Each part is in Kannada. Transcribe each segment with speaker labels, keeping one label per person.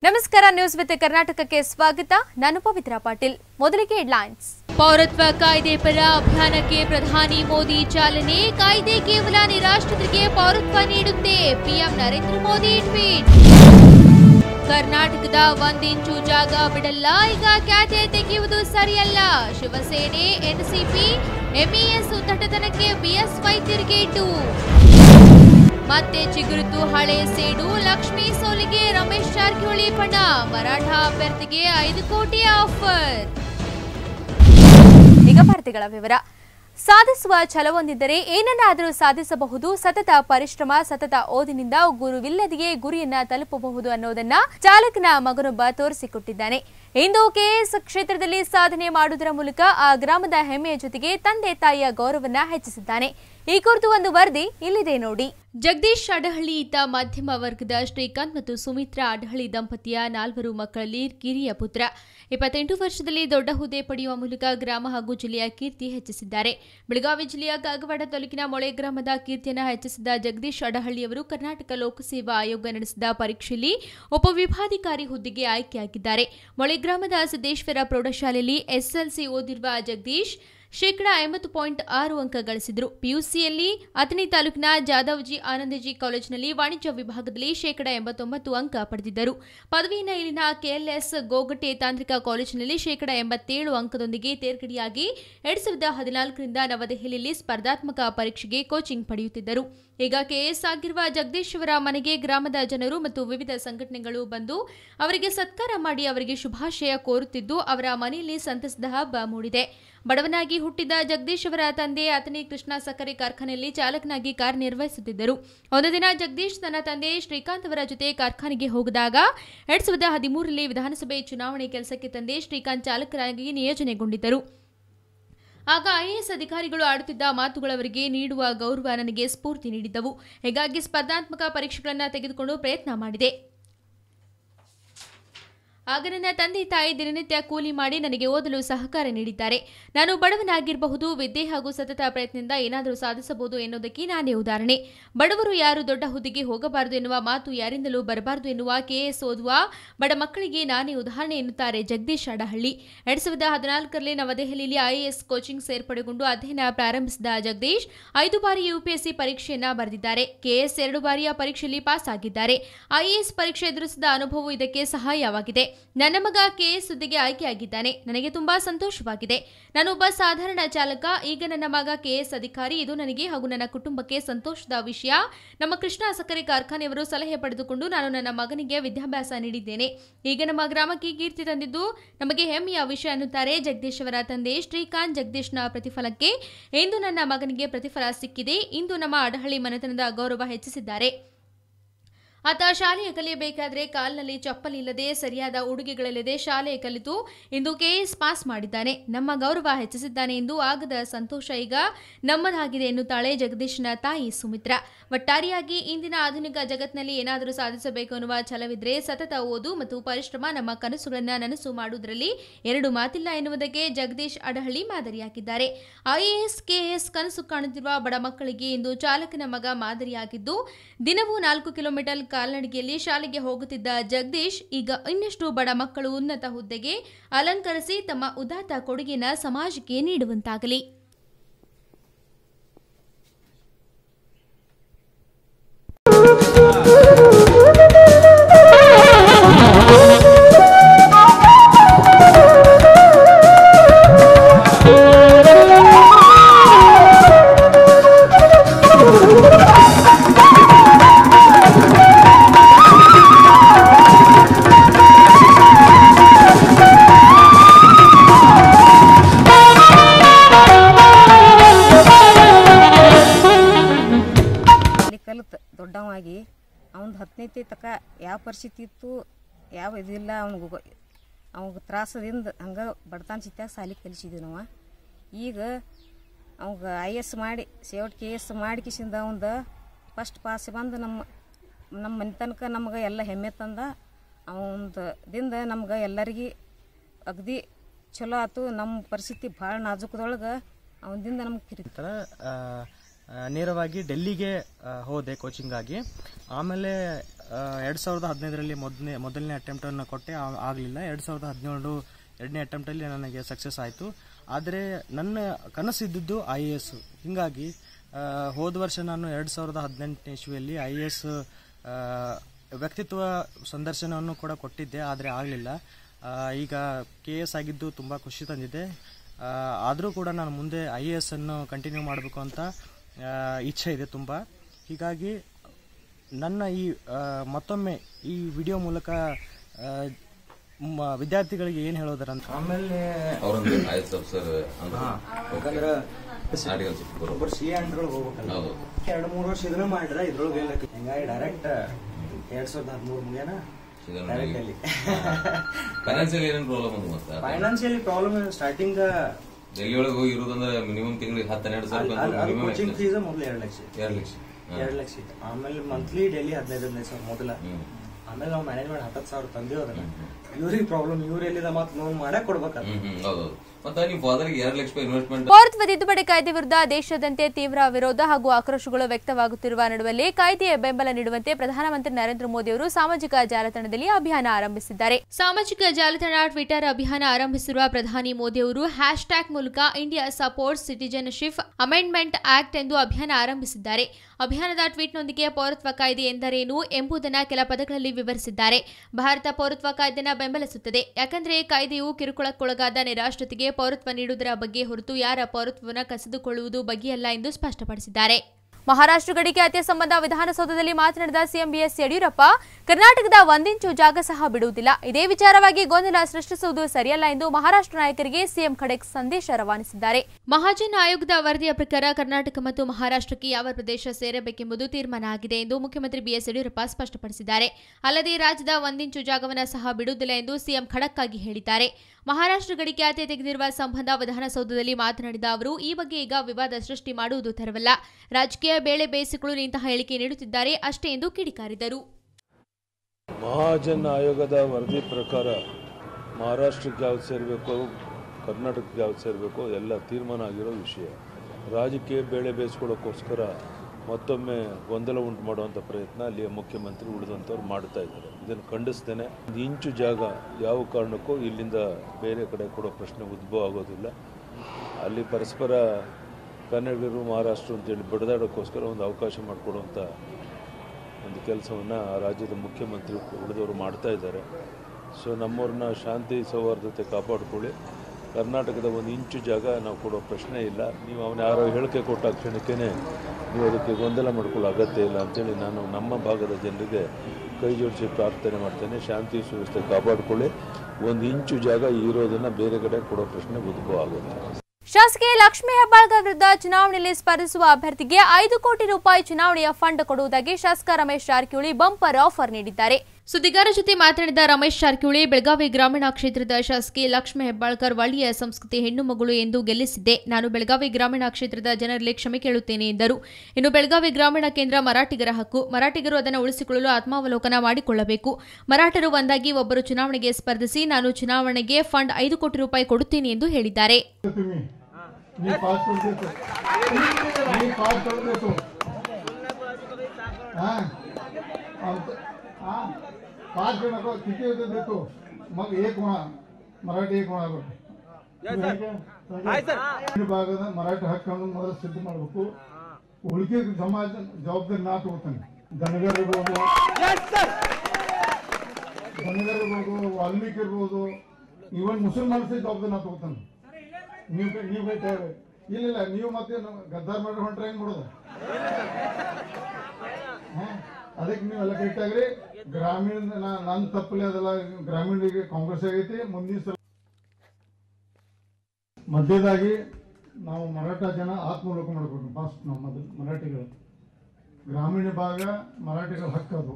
Speaker 1: ನಮಸ್ಕಾರ ನ್ಯೂಸ್ ವಿತ್ ಕರ್ನಾಟಕಕ್ಕೆ ಸ್ವಾಗತ ನಾನು ಪವಿತ್ರ ಪಾಟೀಲ್ ಮೊದಲಿಗೆ ಹೆಡ್ಲೈನ್ಸ್
Speaker 2: ಪೌರತ್ವ ಕಾಯ್ದೆ ಪರ ಅಭಿಯಾನಕ್ಕೆ ಪ್ರಧಾನಿ ಮೋದಿ ಚಾಲನೆ ಕಾಯ್ದೆ ಕೇವಲ ನಿರಾಶ್ರಿತರಿಗೆ ಪೌರತ್ವ ನೀಡುತ್ತೆ ಪಿಎಂ ನರೇಂದ್ರ ಮೋದಿ ಟ್ವೀಟ್ ಕರ್ನಾಟಕದ ಒಂದಿಂಚು ಜಾಗ ಬಿಡಲ್ಲ ಈಗ ಖ್ಯಾತೆ ತೆಗೆಯುವುದು ಸರಿಯಲ್ಲ ಶಿವಸೇನೆ ಎನ್ಸಿಪಿ ಎಂಇಎಸ್ ಉದ್ದಟತನಕ್ಕೆ ಬಿಎಸ್ವೈ ತಿರುಗೇಟು ಮತ್ತೆ ಚಿಗುರಿತು ಹಳೆ ಸೇಡು ಲಕ್ಷ್ಮೀ ಸೋಲಿಗೆ ರಮೇಶ್ ಜಾರಕಿಹೊಳಿ ಬಣ ಮರಾಠ ಅಭ್ಯರ್ಥಿಗೆ ಐದು ಕೋಟಿ ಆಫರ್
Speaker 1: ಈಗ ವಾರ್ತೆಗಳ ವಿವರ ಸಾಧಿಸುವ ಛಲವೊಂದಿದ್ದರೆ ಏನನ್ನಾದರೂ ಸಾಧಿಸಬಹುದು ಸತತ ಪರಿಶ್ರಮ ಸತತ ಓದಿನಿಂದ ಗುರುವಿಲ್ಲದೆಯೇ ಗುರಿಯನ್ನ ತಲುಪಬಹುದು ಅನ್ನೋದನ್ನ ಚಾಲಕನ ಮಗನೊಬ್ಬ ತೋರಿಸಿಕೊಟ್ಟಿದ್ದಾನೆ ಇಂದು ಕೆಎಸ್ ಕ್ಷೇತ್ರದಲ್ಲಿ ಸಾಧನೆ ಮಾಡುವುದರ ಮೂಲಕ ಆ ಗ್ರಾಮದ ಹೆಮ್ಮೆಯ ಜೊತೆಗೆ ತಂದೆ ತಾಯಿಯ ಗೌರವನ್ನ ಹೆಚ್ಚಿಸಿದ್ದಾನೆ ಈ ಕುರಿತು ಒಂದು ವರದಿ ಇಲ್ಲಿದೆ ನೋಡಿ
Speaker 2: ಜಗದೀಶ್ ಅಡಹಳ್ಳಿ ಈತ ಮಧ್ಯಮ ವರ್ಗದ ಶ್ರೀಕಾಂತ್ ಮತ್ತು ಸುಮಿತ್ರಾ ಅಡಹಳ್ಳಿ ದಂಪತಿಯ ನಾಲ್ವರು ಮಕ್ಕಳಲ್ಲಿ ಕಿರಿಯ ಪುತ್ರ ಇಪ್ಪತ್ತೆಂಟು ವರ್ಷದಲ್ಲಿ ದೊಡ್ಡ ಹುದ್ದೆ ಪಡೆಯುವ ಮೂಲಕ ಗ್ರಾಮ ಹಾಗೂ ಜಿಲ್ಲೆಯ ಕೀರ್ತಿ ಹೆಚ್ಚಿಸಿದ್ದಾರೆ ಬೆಳಗಾವಿ ಜಿಲ್ಲೆಯ ಕಾಗವಾಡ ತಾಲೂಕಿನ ಮೊಳೆ ಗ್ರಾಮದ ಕೀರ್ತಿಯನ್ನು ಹೆಚ್ಚಿಸಿದ ಜಗದೀಶ್ ಅಡಹಳ್ಳಿಯವರು ಕರ್ನಾಟಕ ಲೋಕಸೇವಾ ಆಯೋಗ ನಡೆಸಿದ ಪರೀಕ್ಷೆಯಲ್ಲಿ ಉಪವಿಭಾಧಿಕಾರಿ ಹುದ್ದೆಗೆ ಆಯ್ಕೆಯಾಗಿದ್ದಾರೆ ಮೊಳೆ ಗ್ರಾಮದ ಸಿದ್ದೇಶ್ವರ ಪ್ರೌಢಶಾಲೆಯಲ್ಲಿ ಎಸ್ಎಲ್ಸಿ ಓದಿರುವ ಜಗದೀಶ್ ಶೇಕಡಾ ಎಂಬತ್ತು ಪಾಯಿಂಟ್ ಆರು ಅಂಕ ಗಳಿಸಿದರು ಪಿಯುಸಿಯಲ್ಲಿ ಅಥಣಿ ತಾಲೂಕಿನ ಜಾದವ್ಜಿ ಆನಂದಜಿ ಕಾಲೇಜಿನಲ್ಲಿ ವಾಣಿಜ್ಯ ವಿಭಾಗದಲ್ಲಿ ಶೇಕಡಾ ಎಂಬತ್ತೊಂಬತ್ತು ಅಂಕ ಪಡೆದಿದ್ದರು ಪದವಿಯನ್ನು ಇಲ್ಲಿನ ಕೆಎಲ್ಎಸ್ ಗೋಗಟೆ ತಾಂತ್ರಿಕ ಕಾಲೇಜಿನಲ್ಲಿ ಶೇಕಡಾ ಎಂಬತ್ತೇಳು ಅಂಕದೊಂದಿಗೆ ತೇರ್ಗಡೆಯಾಗಿ ಎರಡ್ ಸಾವಿರದ ಹದಿನಾಲ್ಕರಿಂದ ನವದೆಹಲಿಯಲ್ಲಿ ಸ್ಪರ್ಧಾತ್ಮಕ ಪರೀಕ್ಷೆಗೆ ಕೋಚಿಂಗ್ ಪಡೆಯುತ್ತಿದ್ದರು ಈಗ ಕೆಎಸ್ ಆಗಿರುವ ಜಗದೀಶ್ ಅವರ ಮನೆಗೆ ಗ್ರಾಮದ ಜನರು ಮತ್ತು ವಿವಿಧ ಸಂಘಟನೆಗಳು ಬಂದು ಅವರಿಗೆ ಸತ್ಕಾರ ಮಾಡಿ ಅವರಿಗೆ ಶುಭಾಶಯ ಕೋರುತ್ತಿದ್ದು ಅವರ ಮನೆಯಲ್ಲಿ ಸಂತಸದ ಹಬ್ಬ ಮೂಡಿದೆ ಬಡವನಾಗಿ ಹುಟ್ಟಿದ ಜಗದೀಶ್ ಅವರ ತಂದೆ ಅಥಣಿ ಕೃಷ್ಣ ಸಕ್ಕರೆ ಕಾರ್ಖಾನೆಯಲ್ಲಿ ಚಾಲಕನಾಗಿ ಕಾರ್ಯನಿರ್ವಹಿಸುತ್ತಿದ್ದರು ಒಂದು ದಿನ ಜಗದೀಶ್ ತನ್ನ ತಂದೆ ಶ್ರೀಕಾಂತ್ ಅವರ ಜೊತೆ ಕಾರ್ಖಾನೆಗೆ ಹೋಗಿದಾಗ ಎರಡ್ ಸಾವಿರದ ಹದಿಮೂರರಲ್ಲಿ ವಿಧಾನಸಭೆ ಚುನಾವಣೆ ಕೆಲಸಕ್ಕೆ ತಂದೆ ಶ್ರೀಕಾಂತ್ ಚಾಲಕರಾಗಿ ನಿಯೋಜನೆಗೊಂಡಿದ್ದರು ಆಗ ಐಎಎಸ್ ಅಧಿಕಾರಿಗಳು ಆಡುತ್ತಿದ್ದ ಮಾತುಗಳವರಿಗೆ ನೀಡುವ ಗೌರವ ನನಗೆ ಸ್ಫೂರ್ತಿ ನೀಡಿದ್ದವು ಹೀಗಾಗಿ ಸ್ಪರ್ಧಾತ್ಮಕ ಪರೀಕ್ಷೆಗಳನ್ನು ತೆಗೆದುಕೊಂಡು ಪ್ರಯತ್ನ ಮಾಡಿದೆ ಆಗ ನನ್ನ ತಂದೆ ತಾಯಿ ದಿನನಿತ್ಯ ಕೂಲಿ ಮಾಡಿ ನನಗೆ ಓದಲು ಸಹಕಾರ ನೀಡಿದ್ದಾರೆ ನಾನು ಬಡವನಾಗಿರಬಹುದು ವಿದ್ಯೆ ಹಾಗೂ ಸತತ ಪ್ರಯತ್ನದಿಂದ ಏನಾದರೂ ಸಾಧಿಸಬಹುದು ಎನ್ನುವುದಕ್ಕೆ ನಾನೇ ಉದಾಹರಣೆ ಬಡವರು ಯಾರು ದೊಡ್ಡ ಹುದ್ದೆಗೆ ಹೋಗಬಾರದು ಎನ್ನುವ ಮಾತು ಯಾರಿಂದಲೂ ಬರಬಾರದು ಎನ್ನುವ ಕೆಎಸ್ ಓದುವ ಬಡ ಮಕ್ಕಳಿಗೆ ನಾನೇ ಉದಾಹರಣೆ ಎನ್ನುತ್ತಾರೆ ಜಗದೀಶ್ ಅಡಹಳ್ಳಿ ಎರಡ್ ಸಾವಿರದ ಹದಿನಾಲ್ಕರಲ್ಲಿ ನವದೆಹಲಿಯಲ್ಲಿ ಐಎಎಸ್ ಕೋಚಿಂಗ್ ಸೇರ್ಪಡೆಗೊಂಡು ಅಧ್ಯಯನ ಪ್ರಾರಂಭಿಸಿದ ಜಗದೀಶ್ ಐದು ಬಾರಿ ಯುಪಿಎಸ್ಸಿ ಪರೀಕ್ಷೆಯನ್ನ ಬರೆದಿದ್ದಾರೆ ಕೆಎಸ್ ಎರಡು ಬಾರಿಯ ಪರೀಕ್ಷೆಯಲ್ಲಿ ಪಾಸ್ ಆಗಿದ್ದಾರೆ ಐಎಎಸ್ ಪರೀಕ್ಷೆ ಎದುರಿಸಿದ ಅನುಭವವು ಇದಕ್ಕೆ ಸಹಾಯವಾಗಿದೆ ನನ್ನ ಮಗ ಕೆಎಸ್ ಹುದ್ದೆಗೆ ಆಯ್ಕೆಯಾಗಿದ್ದಾನೆ ನನಗೆ ತುಂಬಾ ಸಂತೋಷವಾಗಿದೆ ನಾನೊಬ್ಬ ಸಾಧಾರಣ ಚಾಲಕ ಈಗ ನನ್ನ ಮಗ ಕೆಎಸ್ ಅಧಿಕಾರಿ ಇದು ನನಗೆ ಹಾಗೂ ನನ್ನ ಕುಟುಂಬಕ್ಕೆ ಸಂತೋಷದ ವಿಷಯ ನಮ್ಮ ಕೃಷ್ಣ ಸಕ್ಕರೆ ಕಾರ್ಖಾನೆಯವರು ಸಲಹೆ ಪಡೆದುಕೊಂಡು ನಾನು ನನ್ನ ಮಗನಿಗೆ ವಿದ್ಯಾಭ್ಯಾಸ ನೀಡಿದ್ದೇನೆ ಈಗ ನಮ್ಮ ಗ್ರಾಮಕ್ಕೆ ಕೀರ್ತಿ ತಂದಿದ್ದು ನಮಗೆ ಹೆಮ್ಮೆಯ ವಿಷಯ ಅನ್ನುತ್ತಾರೆ ಜಗದೀಶ್ ಅವರ ತಂದೆ ಶ್ರೀಕಾಂತ್ ಜಗದೀಶ್ನ ಪ್ರತಿಫಲಕ್ಕೆ ಇಂದು ನನ್ನ ಮಗನಿಗೆ ಪ್ರತಿಫಲ ಸಿಕ್ಕಿದೆ ಇಂದು ನಮ್ಮ ಅಡಹಳ್ಳಿ ಮನೆತನದ ಗೌರವ ಹೆಚ್ಚಿಸಿದ್ದಾರೆ ಆತ ಶಾಲೆಯ ಕಲಿಯಬೇಕಾದ್ರೆ ಕಾಲ್ನಲ್ಲಿ ಚಪ್ಪಲಿ ಇಲ್ಲದೆ ಸರಿಯಾದ ಉಡುಗೆಗಳಿಲ್ಲದೆ ಶಾಲೆ ಕಲಿತು ಇಂದು ಕೆಎಸ್ ಪಾಸ್ ಮಾಡಿದ್ದಾನೆ ನಮ್ಮ ಗೌರವ ಹೆಚ್ಚಿಸಿದ್ದಾನೆ ಎಂದು ಆಗದ ಸಂತೋಷ ಈಗ ನಮ್ಮದಾಗಿದೆ ಎನ್ನುತ್ತಾಳೆ ಜಗದೀಶನ ತಾಯಿ ಸುಮಿತ್ರಾ ಒಟ್ಟಾರೆಯಾಗಿ ಇಂದಿನ ಆಧುನಿಕ ಜಗತ್ತಿನಲ್ಲಿ ಏನಾದರೂ ಸಾಧಿಸಬೇಕು ಅನ್ನುವ ಛಲವಿದ್ರೆ ಸತತ ಓದು ಮತ್ತು ಪರಿಶ್ರಮ ನಮ್ಮ ಕನಸುಗಳನ್ನು ನನಸು ಮಾಡುವುದರಲ್ಲಿ ಎರಡು ಮಾತಿಲ್ಲ ಎನ್ನುವುದಕ್ಕೆ ಜಗದೀಶ್ ಅಡಹಳ್ಳಿ ಮಾದರಿಯಾಗಿದ್ದಾರೆ ಐಎಎಸ್ ಕೆಎಎಸ್ ಕನಸು ಕಾಣುತ್ತಿರುವ ಬಡ ಮಕ್ಕಳಿಗೆ ಇಂದು ಚಾಲಕನ ಮಗ ಮಾದರಿಯಾಗಿದ್ದು ದಿನವೂ ನಾಲ್ಕು ಕಿಲೋಮೀಟರ್ ಕಾಲ್ನಡಿಗೆಯಲ್ಲಿ ಶಾಲೆಗೆ ಹೋಗುತ್ತಿದ್ದ ಜಗದೀಶ್ ಈಗ ಇನ್ನಷ್ಟು ಬಡ ಮಕ್ಕಳು ಉನ್ನತ ಹುದ್ದೆಗೆ ಅಲಂಕರಿಸಿ ತಮ್ಮ ಉದಾತ್ತ ಕೊಡುಗೆನ ಸಮಾಜಕ್ಕೆ ನೀಡುವಂತಾಗಲಿ
Speaker 3: ಅಲ್ಲಿ ಕಲಿತು ದೊಡ್ಡವಾಗಿ ಅವ್ನು ಹತ್ತನೇತಿ ತಕ ಯಾವ ಪರಿಸ್ಥಿತಿ ಇತ್ತು ಯಾವ ಇದಿಲ್ಲ ಅವ್ನಿಗೆ ಅವ್ಗೆ ತ್ರಾಸದಿಂದ ಹಂಗೆ ಬಡತನ ಚಿತ್ತಾಗ ಸಾಲಿ ಕಲಿಸಿದ್ವಿ ನಾವು ಈಗ ಅವಾಗ ಐ ಎಸ್ ಮಾಡಿ ಸೇವಟ್ ಕೆ ಎಸ್ ಮಾಡಿ ಕಿಸಿಂದ ಅವಂದು ಫಸ್ಟ್ ಪಾಸ್ ಬಂದು ನಮ್ಮ ನಮ್ಮ ಮನೆ ತನಕ ನಮ್ಗೆ ಎಲ್ಲ ಹೆಮ್ಮೆ ತಂದ ಅವಂದು ದಿಂದ ನಮ್ಗೆ ಎಲ್ಲರಿಗೆ ಅಗದಿ ಚಲೋ ಆತು ನಮ್ಮ ಪರಿಸ್ಥಿತಿ ಭಾಳ ನಾಜುಕದೊಳಗೆ ಅವನದಿಂದ ನಮ್ಗೆ ಕಿರಿತು
Speaker 4: ಥರ ಆ, ಆ, ನೇರವಾಗಿ ಡೆಲ್ಲಿಗೆ ಆ, ಹೋದೆ ಕೋಚಿಂಗಾಗಿ ಆಮೇಲೆ ಎರಡು ಸಾವಿರದ ಹದಿನೈದರಲ್ಲಿ ಮೊದಲನೇ ಮೊದಲನೇ ಅಟೆಂಪ್ಟನ್ನು ಕೊಟ್ಟೆ ಆಗಲಿಲ್ಲ ಎರಡು ಸಾವಿರದ ಹದಿನೇಳು ಎರಡನೇ ಅಟೆಂಪ್ಟಲ್ಲಿ ನನಗೆ ಸಕ್ಸಸ್ ಆಯಿತು ಆದರೆ ನನ್ನ ಕನಸಿದ್ದದ್ದು ಐ ಎ ಎಸ್ ಹೀಗಾಗಿ ಆ, ಹೋದ ವರ್ಷ ನಾನು ಎರಡು ಸಾವಿರದ ಹದಿನೆಂಟನೇ ಇಸ್ವಿಯಲ್ಲಿ ಐ ಎ ಎಸ್ ವ್ಯಕ್ತಿತ್ವ ಸಂದರ್ಶನವನ್ನು ಕೂಡ ಕೊಟ್ಟಿದ್ದೆ ಆದರೆ ಆಗಲಿಲ್ಲ ಈಗ ಕೆ ಎಸ್ ಆಗಿದ್ದು ತುಂಬ ಖುಷಿ ತಂದಿದೆ ಆದರೂ ಕೂಡ ನಾನು ಮುಂದೆ ಐ ಎ ಎಸ್ ಅನ್ನು ಕಂಟಿನ್ಯೂ ಮಾಡಬೇಕು ಅಂತ ಆ, ಇಚ್ಛೆ ಇದೆ ತುಂಬ ಹೀಗಾಗಿ ನನ್ನ ಈ ಆ, ಮತ್ತೊಮ್ಮೆ ಈ ವಿಡಿಯೋ ಮೂಲಕ ಆ, ಮ- ವಿದ್ಯಾರ್ಥಿಗಳಿಗೆ ಏನು ಹೇಳೋದರಂತ ಆಮೇಲೆ
Speaker 5: ಅವರೊಂದು ಐ ಎಸ್ ಆಫೀಸರ್
Speaker 4: ಯಾಕಂದ್ರೆ
Speaker 5: ಆರ್ಟಿಕಲ್ ಸಿಕ್ಸ್ ಬರೋದು
Speaker 4: ಒಬ್ಬರು ಸಿ ಅಂದ್ರೊಳಗೆ ಹೋಗ್ಬೇಕಲ್ಲ
Speaker 5: ಹೌದು
Speaker 4: ಎರಡು ಮೂರು ವರ್ಷ ಇದನ್ನ ಮಾಡಿದ್ರೆ ಇದ್ರೊಳಗೆ ಎಲ್ಲ ಹಿಂಗಾಗಿ ಡೈರೆಕ್ಟ್ ಎರಡ್ ಸಾವಿರದ ಹದಿಮೂರು ಮುಗಿಯನ ಡೈರೆಕ್ಟ್ ಅಲ್ಲಿ
Speaker 5: ಫೈನಾನ್ಸಿಯಲ್ ಏನೇನು ಪ್ರಾಬ್ಲಮ್ ಒಂದು ಮತ್ತೆ
Speaker 4: ಫೈನಾನ್ಷಿಯಲಿ ಪ್ರಾಬ್ಲಮ್ ಸ್ಟಾರ್ಟಿಂಗ್
Speaker 5: ಡೆಲ್ಲಿ ಒಳಗೆ ಹೋಗಿ ಇರೋದಂದ್ರೆ ಮಿನಿಮಮ್ ತಿಂಗಳಿಗೆ ಹತ್ತು ಹನ್ನೆರಡು ಸಾವಿರ ಮಿನಿಮಮ್
Speaker 4: ಕೋಚಿಂಗ್ ಫೀಸ್ ಮೊದಲು ಎರಡು ಲಕ್ಷ
Speaker 5: ಎರಡು ಲಕ್ಷ ಹಾ.
Speaker 4: ಎರಡು ಲಕ್ಷ ಇತ್ತು ಆಮೇಲೆ ಮಂತ್ಲಿ ಡೈಲಿ ಹದಿನೈದು ಹದಿನೈದು ಸಾವಿರ ಮೊದಲ
Speaker 5: ಹ್ಮ್.
Speaker 4: ಆಮೇಲೆ ನಾವು ಮ್ಯಾನೇಜ್ಮೆಂಟ್ ಹತ್ತತ್ತು ಸಾವಿರ ತಂದೇವು ಅದನ್ನ ಇವ್ರಿಗೆ ಪ್ರಾಬ್ಲಮ್ ಇವ್ರು ಎಲ್ಲಿದ ಮತ್ತೆ ನಾವು ಮಾಡಕ್ ಕೊಡ್ಬೇಕಲ್ಲ
Speaker 5: ಹ್ಮ್ ಹ್ಮ್ ಹೌದೌದು ಮತ್ತೆ ನಿಮ್ಮ ಫಾದರ್ಗೆ ಎರಡು ಲಕ್ಷ ರೂಪಾಯಿ ಇನ್ವೆಸ್ಟ್ಮೆಂಟ್
Speaker 1: ಪೌರತ್ವ ತಿದ್ದುಪಡಿ ಕಾಯ್ದೆ ವಿರುದ್ಧ ದೇಶಾದ್ಯಂತ ತೀವ್ರ ವಿರೋಧ ಹಾಗೂ ಆಕ್ರೋಶಗಳು ವ್ಯಕ್ತವಾಗುತ್ತಿರುವ ನಡುವಲ್ಲಿ ಕಾಯ್ದೆಯ ಬೆಂಬಲ ನೀಡುವಂತೆ ಪ್ರಧಾನಮಂತ್ರಿ ನರೇಂದ್ರ ಮೋದಿ ಅವರು ಸಾಮಾಜಿಕ ಜಾಲತಾಣದಲ್ಲಿ ಅಭಿಯಾನ ಆರಂಭಿಸಿದ್ದಾರೆ
Speaker 2: ಸಾಮಾಜಿಕ ಜಾಲತಾಣ ಟ್ವಿಟರ್ ಅಭಿಯಾನ ಆರಂಭಿಸಿರುವ ಪ್ರಧಾನಿ ಮೋದಿ ಅವರು ಹ್ಯಾಶ್ ಟ್ಯಾಗ್ ಮೂಲಕ India support citizenship amendment act ಎಂದು ಅಭಿಯಾನ ಆರಂಭಿಸಿದ್ದಾರೆ ಅಭಿಯಾನದ ಟ್ವೀಟ್ನೊಂದಿಗೆ ಪೌರತ್ವ ಕಾಯ್ದೆ ಎಂದರೇನು ಎಂಬುದನ್ನು ಕೆಲ ಪದಗಳಲ್ಲಿ ವಿವರಿಸಿದ್ದಾರೆ ಭಾರತ ಪೌರತ್ವ ಕಾಯ್ದೆನ ಬೆಂಬಲಿಸುತ್ತದೆ ಯಾಕಂದ್ರೆ ಕಾಯ್ದೆಯು ಕಿರುಕುಳಕ್ಕೊಳಗಾದ ನಿರಾಶ್ರಿತಿಗೆ ಪೌರತ್ವ ನೀಡುವುದರ ಬಗ್ಗೆ ಹೊರತು ಯಾರ ಪೌರತ್ವವನ್ನು ಕಸಿದುಕೊಳ್ಳುವುದು ಬಗ್ಗೆಯಲ್ಲ ಎಂದು ಸ್ಪಷ್ಟಪಡಿಸಿದ್ದಾರೆ
Speaker 1: ಮಹಾರಾಷ್ಟ್ರ ಗಡಿಗೆ ಹತ್ಯೆ ಸಂಬಂಧ ವಿಧಾನಸೌಧದಲ್ಲಿ ಮಾತನಾಡಿದ ಸಿಎಂ ಬಿಎಸ್ ಯಡಿಯೂರಪ್ಪ ಕರ್ನಾಟಕದ ಒಂದಿಂಚು ಜಾಗ ಸಹ ಬಿಡುವುದಿಲ್ಲ ಇದೇ ವಿಚಾರವಾಗಿ ಗೊಂದಲ ಸೃಷ್ಟಿಸುವುದು ಸರಿಯಲ್ಲ ಎಂದು ಮಹಾರಾಷ್ಟ್ರ ನಾಯಕರಿಗೆ ಸಿಎಂ ಖಡಕ್ ಸಂದೇಶ ರವಾನಿಸಿದ್ದಾರೆ
Speaker 2: ಮಹಾಜನ್ ಆಯೋಗದ ವರದಿಯ ಪ್ರಕಾರ ಕರ್ನಾಟಕ ಮತ್ತು ಮಹಾರಾಷ್ಟ್ರಕ್ಕೆ ಯಾವ ಪ್ರದೇಶ ಸೇರಬೇಕೆಂಬುದು ತೀರ್ಮಾನ ಆಗಿದೆ ಎಂದು ಮುಖ್ಯಮಂತ್ರಿ ಬಿಎಸ್ ಯಡಿಯೂರಪ್ಪ ಸ್ಪಷ್ಟಪಡಿಸಿದ್ದಾರೆ ಅಲ್ಲದೆ ರಾಜ್ಯದ ಒಂದಿಂಚು ಜಾಗವನ್ನು ಸಹ ಬಿಡುವುದಿಲ್ಲ ಎಂದು ಸಿಎಂ ಖಡಕ್ ಆಗಿ ಹೇಳಿದ್ದಾರೆ ಮಹಾರಾಷ್ಟ್ರ ಗಡಿ ಖ್ಯಾತೆ ತೆಗೆದಿರುವ ಸಂಬಂಧ ವಿಧಾನಸೌಧದಲ್ಲಿ ಮಾತನಾಡಿದ ಅವರು ಈ ಬಗ್ಗೆ ಈಗ ವಿವಾದ ಸೃಷ್ಟಿ ಮಾಡುವುದು ತರವಲ್ಲ ರಾಜಕೀಯ ಬೇಳೆ ಬೇಯಿಸಿಕೊಳ್ಳಲು ಇಂತಹ ಹೇಳಿಕೆ ನೀಡುತ್ತಿದ್ದಾರೆ ಅಷ್ಟೇ ಎಂದು ಕಿಡಿಕಾರಿದರು
Speaker 6: ಮಹಾಜನ್ ಆಯೋಗದ ವರದಿ ಪ್ರಕಾರ ಮಹಾರಾಷ್ಟ್ರಕ್ಕೆ ಯಾವ್ದು ಸೇರಬೇಕು ಕರ್ನಾಟಕಕ್ಕೆ ಯಾವ್ದು ಸೇರಬೇಕು ಎಲ್ಲ ತೀರ್ಮಾನ ಆಗಿರೋ ವಿಷಯ ರಾಜಕೀಯ ಬೇಳೆ ಬೇಯಿಸ್ಕೊಳ್ಳೋಕ್ಕೋಸ್ಕರ ಮತ್ತೊಮ್ಮೆ ಗೊಂದಲ ಉಂಟು ಮಾಡುವಂಥ ಪ್ರಯತ್ನ ಅಲ್ಲಿಯ ಮುಖ್ಯಮಂತ್ರಿ ಉಳಿದಂಥವ್ರು ಮಾಡ್ತಾ ಇದ್ದಾರೆ ಇದನ್ನು ಖಂಡಿಸ್ತೇನೆ ಒಂದು ಇಂಚು ಜಾಗ ಯಾವ ಕಾರಣಕ್ಕೂ ಇಲ್ಲಿಂದ ಬೇರೆ ಕಡೆ ಕೊಡೋ ಪ್ರಶ್ನೆ ಉದ್ಭವ ಆಗೋದಿಲ್ಲ ಅಲ್ಲಿ ಪರಸ್ಪರ ಕನ್ನಡಿಗರು ಮಹಾರಾಷ್ಟ್ರ ಅಂತೇಳಿ ಬಡಿದಾಡೋಕ್ಕೋಸ್ಕರ ಒಂದು ಅವಕಾಶ ಮಾಡಿಕೊಡುವಂಥ ಒಂದು ಕೆಲಸವನ್ನು ರಾಜ್ಯದ ಮುಖ್ಯಮಂತ್ರಿ ಉಳಿದವರು ಮಾಡ್ತಾ ಇದ್ದಾರೆ ಸೊ ನಮ್ಮವ್ರನ್ನ ಶಾಂತಿ ಸೌಹಾರ್ದತೆ ಕಾಪಾಡ್ಕೊಳ್ಳಿ ಕರ್ನಾಟಕದ ಒಂದು ಇಂಚು ಜಾಗ ನಾವು ಕೊಡೋ ಪ್ರಶ್ನೆ ಇಲ್ಲ ನೀವು ಅವನ ಯಾರೋ ಹೇಳಿಕೆ ಕೊಟ್ಟ ಕ್ಷಣಕ್ಕೇ ನೀವು ಅದಕ್ಕೆ ಗೊಂದಲ ಮಾಡ್ಕೊಳ್ಳೋ ಅಗತ್ಯ ಇಲ್ಲ ಅಂತೇಳಿ ನಾನು ನಮ್ಮ ಭಾಗದ ಜನರಿಗೆ ಕೈ ಜೋಡಿಸಿ ಪ್ರಾರ್ಥನೆ ಮಾಡ್ತೇನೆ ಶಾಂತಿ ಸುವ್ಯವಸ್ಥೆ ಕಾಪಾಡ್ಕೊಳ್ಳಿ ಒಂದು ಇಂಚು ಜಾಗ ಇರೋದನ್ನು ಬೇರೆ ಕಡೆ ಕೊಡೋ ಪ್ರಶ್ನೆ ಉದ್ಭವ ಆಗೋದಿಲ್ಲ
Speaker 1: ಶಾಸಕಿ ಲಕ್ಷ್ಮೀ ಹೆಬ್ಬಾಳ್ಕರ್ ವಿರುದ್ಧ ಚುನಾವಣೆಯಲ್ಲಿ ಸ್ಪರ್ಧಿಸುವ ಅಭ್ಯರ್ಥಿಗೆ ಐದು ಕೋಟಿ ರೂಪಾಯಿ ಚುನಾವಣೆಯ ಫಂಡ್ ಕೊಡುವುದಾಗಿ ಶಾಸಕ ರಮೇಶ್ ಜಾರಕಿಹೊಳಿ ಬಂಪರ್ ಆಫರ್ ನೀಡಿದ್ದಾರೆ
Speaker 2: ಸುದ್ದಿಗಾರರ ಜೊತೆ ಮಾತನಾಡಿದ ರಮೇಶ್ ಜಾರಕಿಹೊಳಿ ಬೆಳಗಾವಿ ಗ್ರಾಮೀಣ ಕ್ಷೇತ್ರದ ಶಾಸಕಿ ಲಕ್ಷ್ಮೀ ಹೆಬ್ಬಾಳ್ಕರ್ ಒಳ್ಳೆಯ ಸಂಸ್ಕೃತಿ ಹೆಣ್ಣು ಮಗಳು ಎಂದು ಗೆಲ್ಲಿಸಿದ್ದೆ ನಾನು ಬೆಳಗಾವಿ ಗ್ರಾಮೀಣ ಕ್ಷೇತ್ರದ ಜನರಲ್ಲಿ ಕ್ಷಮೆ ಕೇಳುತ್ತೇನೆ ಎಂದರು ಇನ್ನು ಬೆಳಗಾವಿ ಗ್ರಾಮೀಣ ಕೇಂದ್ರ ಮರಾಠಿಗರ ಹಕ್ಕು ಮರಾಠಿಗರು ಅದನ್ನು ಉಳಿಸಿಕೊಳ್ಳಲು ಆತ್ಮಾವಲೋಕನ ಮಾಡಿಕೊಳ್ಳಬೇಕು ಮರಾಠರು ಒಂದಾಗಿ ಒಬ್ಬರು ಚುನಾವಣೆಗೆ ಸ್ಪರ್ಧಿಸಿ ನಾನು ಚುನಾವಣೆಗೆ ಫಂಡ್ ಐದು ಕೋಟಿ ರೂಪಾಯಿ ಕೊಡುತ್ತೇನೆ ಎಂದು ಹೇಳಿದ್ದಾರೆ
Speaker 7: तुम्ही मी पाच करून देतो मी पाच करून देतो हा आमचं हा पाच करू नको किती होते देतो मग एक होणार मराठी एक होणार बघ. ಈ ಭಾಗದ ಮರಾಠಿ ಹಕ್ಕನ್ನು ಮೊದಲು ಸಿದ್ಧ ಮಾಡಬೇಕು ಉಳಿಕೆ ಸಮಾಜ ಜವಾಬ್ದಾರಿ ನಾ ತಗೋತಾನೆ ದನಗರ್ ಇರ್ಬೋದು ದನಗರ್ ಇರ್ಬೋದು ವಾಲ್ಮೀಕಿ ಇರ್ಬೋದು ಇವನ್ ಮುಸಲ್ಮಾನ್ ಜವಾಬ್ದಾರಿ ನಾ ತಗೋತಾನೆ ನೀವು ನೀವು ಭೇಟಿ ಆಗ್ಬೇಕು. ಇಲ್ಲ ಇಲ್ಲ ನೀವು ಮತ್ತೆ ನಮ್ಮ ಗದ್ದಾರ್ ಮಾಡಿ ಹೊಂಟ್ರೆ ಹೆಂಗ್ ಮಾಡೋದು ಹಾ? ಅದಕ್ಕೆ ನೀವೆಲ್ಲ ಭೇಟಿಯಾಗ್ರಿ ಗ್ರಾಮೀಣ ನಾ- ನನ್ನ ತಪ್ಪಲೆ ಅದೆಲ್ಲ ಗ್ರಾಮೀಣರಿಗೆ ಕಾಂಗ್ರೆಸ್ ಆಗೈತಿ ಮುಂದಿನ ಸಲ ಮಧ್ಯದಾಗಿ ನಾವು ಮರಾಠ ಜನ ಆತ್ಮಲೋಕ ಮಾಡ್ಬೇಕು ಫಸ್ಟ್ ನಾವು ಮೊದಲು ಮರಾಠಿಗಳು ಗ್ರಾಮೀಣ ಭಾಗ ಮರಾಠಿಗಳ ಹಕ್ಕು ಅದು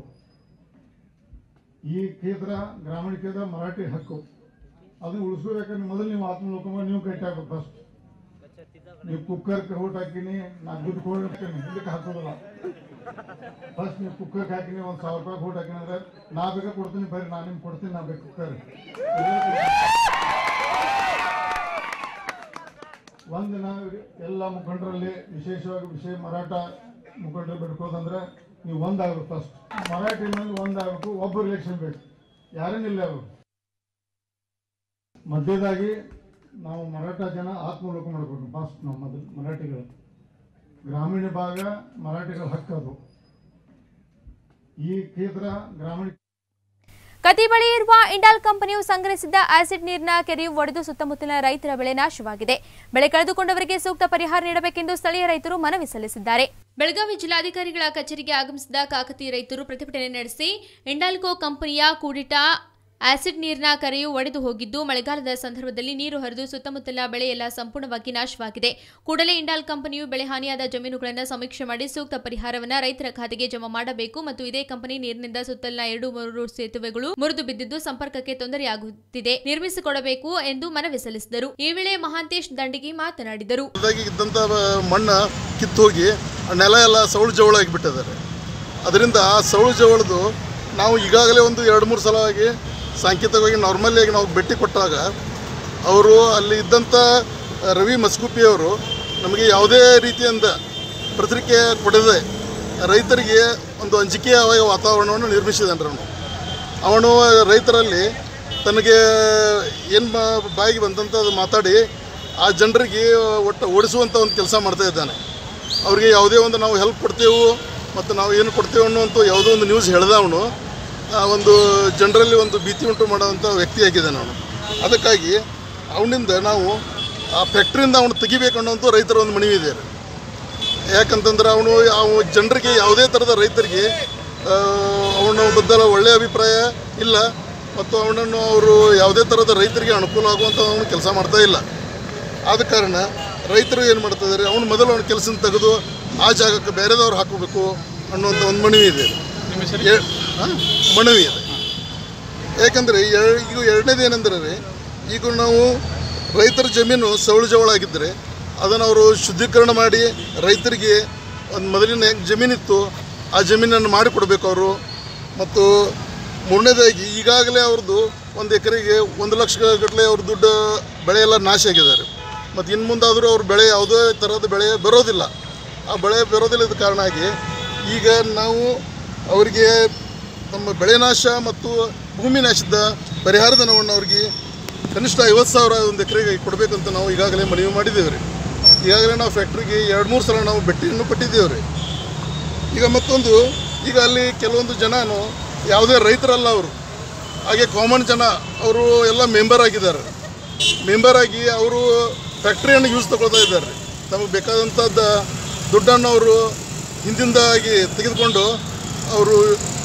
Speaker 7: ಈ ಕ್ಷೇತ್ರ ಗ್ರಾಮೀಣ ಕ್ಷೇತ್ರ ಮರಾಠಿ ಹಕ್ಕು ಅದನ್ನ ಉಳಿಸ್ಕೋಬೇಕಂದ್ರೆ ಮೊದಲು ನೀವು ಆತ್ಮಲೋಕ ಮಾಡಿ ನೀವು ಕಟ್ಟಿ ಹಾಕ್ಬೇಕು ಫಸ್ಟ್ ನೀವು ಕುಕ್ಕರ್ ಓಟ್ ಹಾಕಿನಿ ನಾ ದುಡ್ಡು ಕೊಡಿ ಇದಕ್ಕೆ ಹಾಕೋದಿಲ್ಲ ಫಸ್ಟ್ ನೀವು ಕುಕ್ಕರ್ ಹಾಕಿನಿ ಒಂದು ಸಾವಿರ ರೂಪಾಯಿ ಓಟ್ ಹಾಕಿನಿ ಅಂದ್ರೆ ನಾ ಬೇಕಾ ಕೊಡ್ತೀನಿ ಬರ್ರಿ ನಾನು ನಿಮ್ಗೆ ಕೊಡ್ತೀನಿ ನಾ ಬೇಕು ಕುಕ್ಕರ್ ಒಂದು ನಾವು ಎಲ್ಲ ಮುಖಂಡರಲ್ಲಿ ವಿಶೇಷವಾಗಿ ವಿಷಯ ಮರಾಠ ಮುಖಂಡರು ಬಿಡ್ಕೋದಂದ್ರೆ ನೀವು ಒಂದಾಗಬೇಕು ಫಸ್ಟ್ ಮರಾಠಿ ಮಂದಿ ಒಂದಾಗಬೇಕು ಒಬ್ಬರು ಎಲೆಕ್ಷನ್ ಬೇಕು ಯಾರೇನಿಲ್ಲ ಅವರು ಮಧ್ಯದಾಗಿ ನಾವು ಮರಾಠ ಜನ ಆತ್ಮಲೋಕ ಮಾಡಬೇಕು ಫಸ್ಟ್ ನಾವು ಮೊದಲು ಮರಾಠಿಗಳು ಗ್ರಾಮೀಣ ಭಾಗ ಮರಾಠಿಗಳ ಹಕ್ಕದು ಈ ಕ್ಷೇತ್ರ ಗ್ರಾಮೀಣ
Speaker 1: ಕತಿ ಬಳಿ ಇರುವ ಇಂಡಾಲ್ ಕಂಪನಿಯು ಸಂಗ್ರಹಿಸಿದ್ದ ಆಸಿಡ್ ನೀರಿನ ಕೆರೆಯು ಒಡೆದು ಸುತ್ತಮುತ್ತಲಿನ ರೈತರ ಬೆಳೆ ನಾಶವಾಗಿದೆ ಬೆಳೆ ಕಳೆದುಕೊಂಡವರಿಗೆ ಸೂಕ್ತ ಪರಿಹಾರ ನೀಡಬೇಕೆಂದು ಸ್ಥಳೀಯ ರೈತರು ಮನವಿ ಸಲ್ಲಿಸಿದ್ದಾರೆ
Speaker 2: ಬೆಳಗಾವಿ ಜಿಲ್ಲಾಧಿಕಾರಿಗಳ ಕಚೇರಿಗೆ ಆಗಮಿಸಿದ ಕಾಕತಿ ರೈತರು ಪ್ರತಿಭಟನೆ ನಡೆಸಿ ಇಂಡಾಲ್ಕೋ ಕಂಪನಿಯ ಕೂಡಿಟ ಆಸಿಡ್ ನೀರಿನ ಕರೆಯು ಒಡೆದು ಹೋಗಿದ್ದು ಮಳೆಗಾಲದ ಸಂದರ್ಭದಲ್ಲಿ ನೀರು ಹರಿದು ಸುತ್ತಮುತ್ತಲ ಬೆಳೆ ಎಲ್ಲ ಸಂಪೂರ್ಣವಾಗಿ ನಾಶವಾಗಿದೆ ಕೂಡಲೇ ಇಂಡಾಲ್ ಕಂಪನಿಯು ಬೆಳೆ ಹಾನಿಯಾದ ಜಮೀನುಗಳನ್ನು ಸಮೀಕ್ಷೆ ಮಾಡಿ ಸೂಕ್ತ ಪರಿಹಾರವನ್ನು ರೈತರ ಖಾತೆಗೆ ಜಮಾ ಮಾಡಬೇಕು ಮತ್ತು ಇದೇ ಕಂಪನಿ ನೀರಿನಿಂದ ಸುತ್ತಲಿನ ಎರಡು ಮೂರು ಸೇತುವೆಗಳು ಮುರಿದು ಬಿದ್ದಿದ್ದು ಸಂಪರ್ಕಕ್ಕೆ ತೊಂದರೆಯಾಗುತ್ತಿದೆ ನಿರ್ಮಿಸಿಕೊಡಬೇಕು ಎಂದು ಮನವಿ ಸಲ್ಲಿಸಿದರು ಈ ವೇಳೆ ಮಹಾಂತೇಶ್ ದಂಡಿಗಿ ಮಾತನಾಡಿದರು
Speaker 8: ಹೊಲದಾಗಿ ಇದ್ದಂಥ ಮಣ್ಣು ಕಿತ್ತು ಹೋಗಿ ಆ ನೆಲ ಎಲ್ಲ ಸೌಳು ಜವಳ ಆಗಿಬಿಟ್ಟಿದ್ದಾರೆ ಅದರಿಂದ ಆ ಸೌಳು ಜವಳದು ನಾವು ಈಗಾಗಲೇ ಒಂದು ಎರಡು ಮೂರು ಸಲ ಆಗಿ ಸಾಂಕೇತಿಕವಾಗಿ ನಾರ್ಮಲಿ ಆಗಿ ನಾವು ಭೇಟಿ ಕೊಟ್ಟಾಗ ಅವರು ಅಲ್ಲಿ ಇದ್ದಂಥ ರವಿ ಮಸ್ಕುಪಿಯವರು ನಮಗೆ ಯಾವುದೇ ರೀತಿಯಿಂದ ಪತ್ರಿಕೆ ಕೊಡದೆ ರೈತರಿಗೆ ಒಂದು ಅಂಜಿಕೆಯ ವಾತಾವರಣವನ್ನು ನಿರ್ಮಿಸಿದ್ದಾನೆ ಅವನು ಅವನು ರೈತರಲ್ಲಿ ತನಗೆ ಏನು ಬಾಯಿಗೆ ಬಂದಂಥದ್ದು ಮಾತಾಡಿ ಆ ಜನರಿಗೆ ಒಟ್ಟು ಓಡಿಸುವಂಥ ಒಂದು ಕೆಲಸ ಮಾಡ್ತಾ ಇದ್ದಾನೆ ಅವರಿಗೆ ಯಾವುದೇ ಒಂದು ನಾವು ಹೆಲ್ಪ್ ಕೊಡ್ತೇವೆ ಮತ್ತು ನಾವು ಏನು ಕೊಡ್ತೇವೆ ಅನ್ನುವಂಥ ಯಾವುದೋ ಒಂದು ನ್ಯೂಸ್ ಹೇಳ್ದ ಅವನು ಆ ಒಂದು ಜನರಲ್ಲಿ ಒಂದು ಭೀತಿ ಉಂಟು ಮಾಡೋವಂಥ ವ್ಯಕ್ತಿಯಾಗಿದ್ದಾನೆ ಅವನು ಅದಕ್ಕಾಗಿ ಅವನಿಂದ ನಾವು ಆ ಫ್ಯಾಕ್ಟ್ರಿಯಿಂದ ಅವನು ತೆಗಿಬೇಕು ಅನ್ನೋಂಥ ರೈತರ ಒಂದು ಮನವಿ ಇದೆ ಯಾಕಂತಂದ್ರೆ ಅವನು ಅವ ಜನರಿಗೆ ಯಾವುದೇ ಥರದ ರೈತರಿಗೆ ಆ, ಅವನ ಬದ್ದಲ ಒಳ್ಳೆಯ ಅಭಿಪ್ರಾಯ ಇಲ್ಲ ಮತ್ತು ಅವನನ್ನು ಅವರು ಯಾವುದೇ ಥರದ ರೈತರಿಗೆ ಅನುಕೂಲ ಆಗುವಂಥ ಅವನು ಕೆಲಸ ಮಾಡ್ತಾ ಇಲ್ಲ ಆದ ಕಾರಣ ರೈತರು ಏನು ಮಾಡ್ತಿದ್ದಾರೆ ಅವನು ಮೊದಲು ಅವನ ಕೆಲಸ ತೆಗೆದು ಆ ಜಾಗಕ್ಕೆ ಬೇರೆದವ್ರು ಹಾಕೋಬೇಕು ಅನ್ನುವಂಥ ಒಂದು ಮನವಿ ಇದೆ ಎ- ಆ? ಮನವಿ ಇದೆ ಯಾಕಂದರೆ ಈಗ ಎರಡನೇದು ಏನಂದ್ರೆ ರೀ, ಈಗ ನಾವು ರೈತರ ಜಮೀನು ಸೌಳು ಜವಳಾಗಿದ್ದರೆ ಅದನ್ನು ಅವರು ಶುದ್ಧೀಕರಣ ಮಾಡಿ ರೈತರಿಗೆ ಒಂದು ಮೊದಲಿನ ಹೆಂಗೆ ಜಮೀನಿತ್ತು ಆ ಜಮೀನನ್ನು ಮಾಡಿಕೊಡ್ಬೇಕು ಅವರು ಮತ್ತು ಮೂರನೇದಾಗಿ ಈಗಾಗಲೇ ಅವ್ರದ್ದು ಒಂದು ಎಕರೆಗೆ ಒಂದು ಲಕ್ಷ ಗಟ್ಟಲೆ ಅವ್ರ ದುಡ್ಡು ಬೆಳೆ ಎಲ್ಲ ನಾಶ ಆಗಿದ್ದಾರೆ ಮತ್ತು ಇನ್ನು ಮುಂದಾದರೂ ಅವ್ರ ಬೆಳೆ ಯಾವುದೇ ಥರದ ಬೆಳೆ ಬರೋದಿಲ್ಲ ಆ ಬೆಳೆ ಬರೋದಿಲ್ಲದ ಕಾರಣ ಆಗಿ ಈಗ ನಾವು ಅವರಿಗೆ ನಮ್ಮ ಬೆಳೆ ನಾಶ ಮತ್ತು ಭೂಮಿ ನಾಶದ ಪರಿಹಾರ ಧನವನ್ನು ಅವ್ರಿಗೆ ಕನಿಷ್ಠ ಐವತ್ತು ಸಾವಿರ ಒಂದು ಎಕರೆಗೆ ಕೊಡಬೇಕಂತ ನಾವು ಈಗಾಗಲೇ ಮನವಿ ಮಾಡಿದ್ದೇವೆ ರೀ ಈಗಾಗಲೇ ನಾವು ಫ್ಯಾಕ್ಟ್ರಿಗೆ ಎರಡು ಮೂರು ಸಲ ನಾವು ಭೇಟಿಯನ್ನು ಪಟ್ಟಿದ್ದೇವೆ ರೀ ಈಗ ಮತ್ತೊಂದು ಈಗ ಅಲ್ಲಿ ಕೆಲವೊಂದು ಜನನು ಯಾವುದೇ ರೈತರಲ್ಲ ಅವರು ಹಾಗೆ ಕಾಮನ್ ಜನ ಅವರು ಎಲ್ಲ ಮೆಂಬರ್ ಆಗಿದ್ದಾರೆ ಮೆಂಬರ್ ಆಗಿ ಅವರು ಫ್ಯಾಕ್ಟ್ರಿಯನ್ನು ಯೂಸ್ ತಗೊಳ್ತಾ ಇದ್ದಾರೆ ತಮಗೆ ಬೇಕಾದಂಥದ್ದು ದುಡ್ಡನ್ನು ಅವರು ಹಿಂದಿಂದಾಗಿ ತೆಗೆದುಕೊಂಡು ಅವರು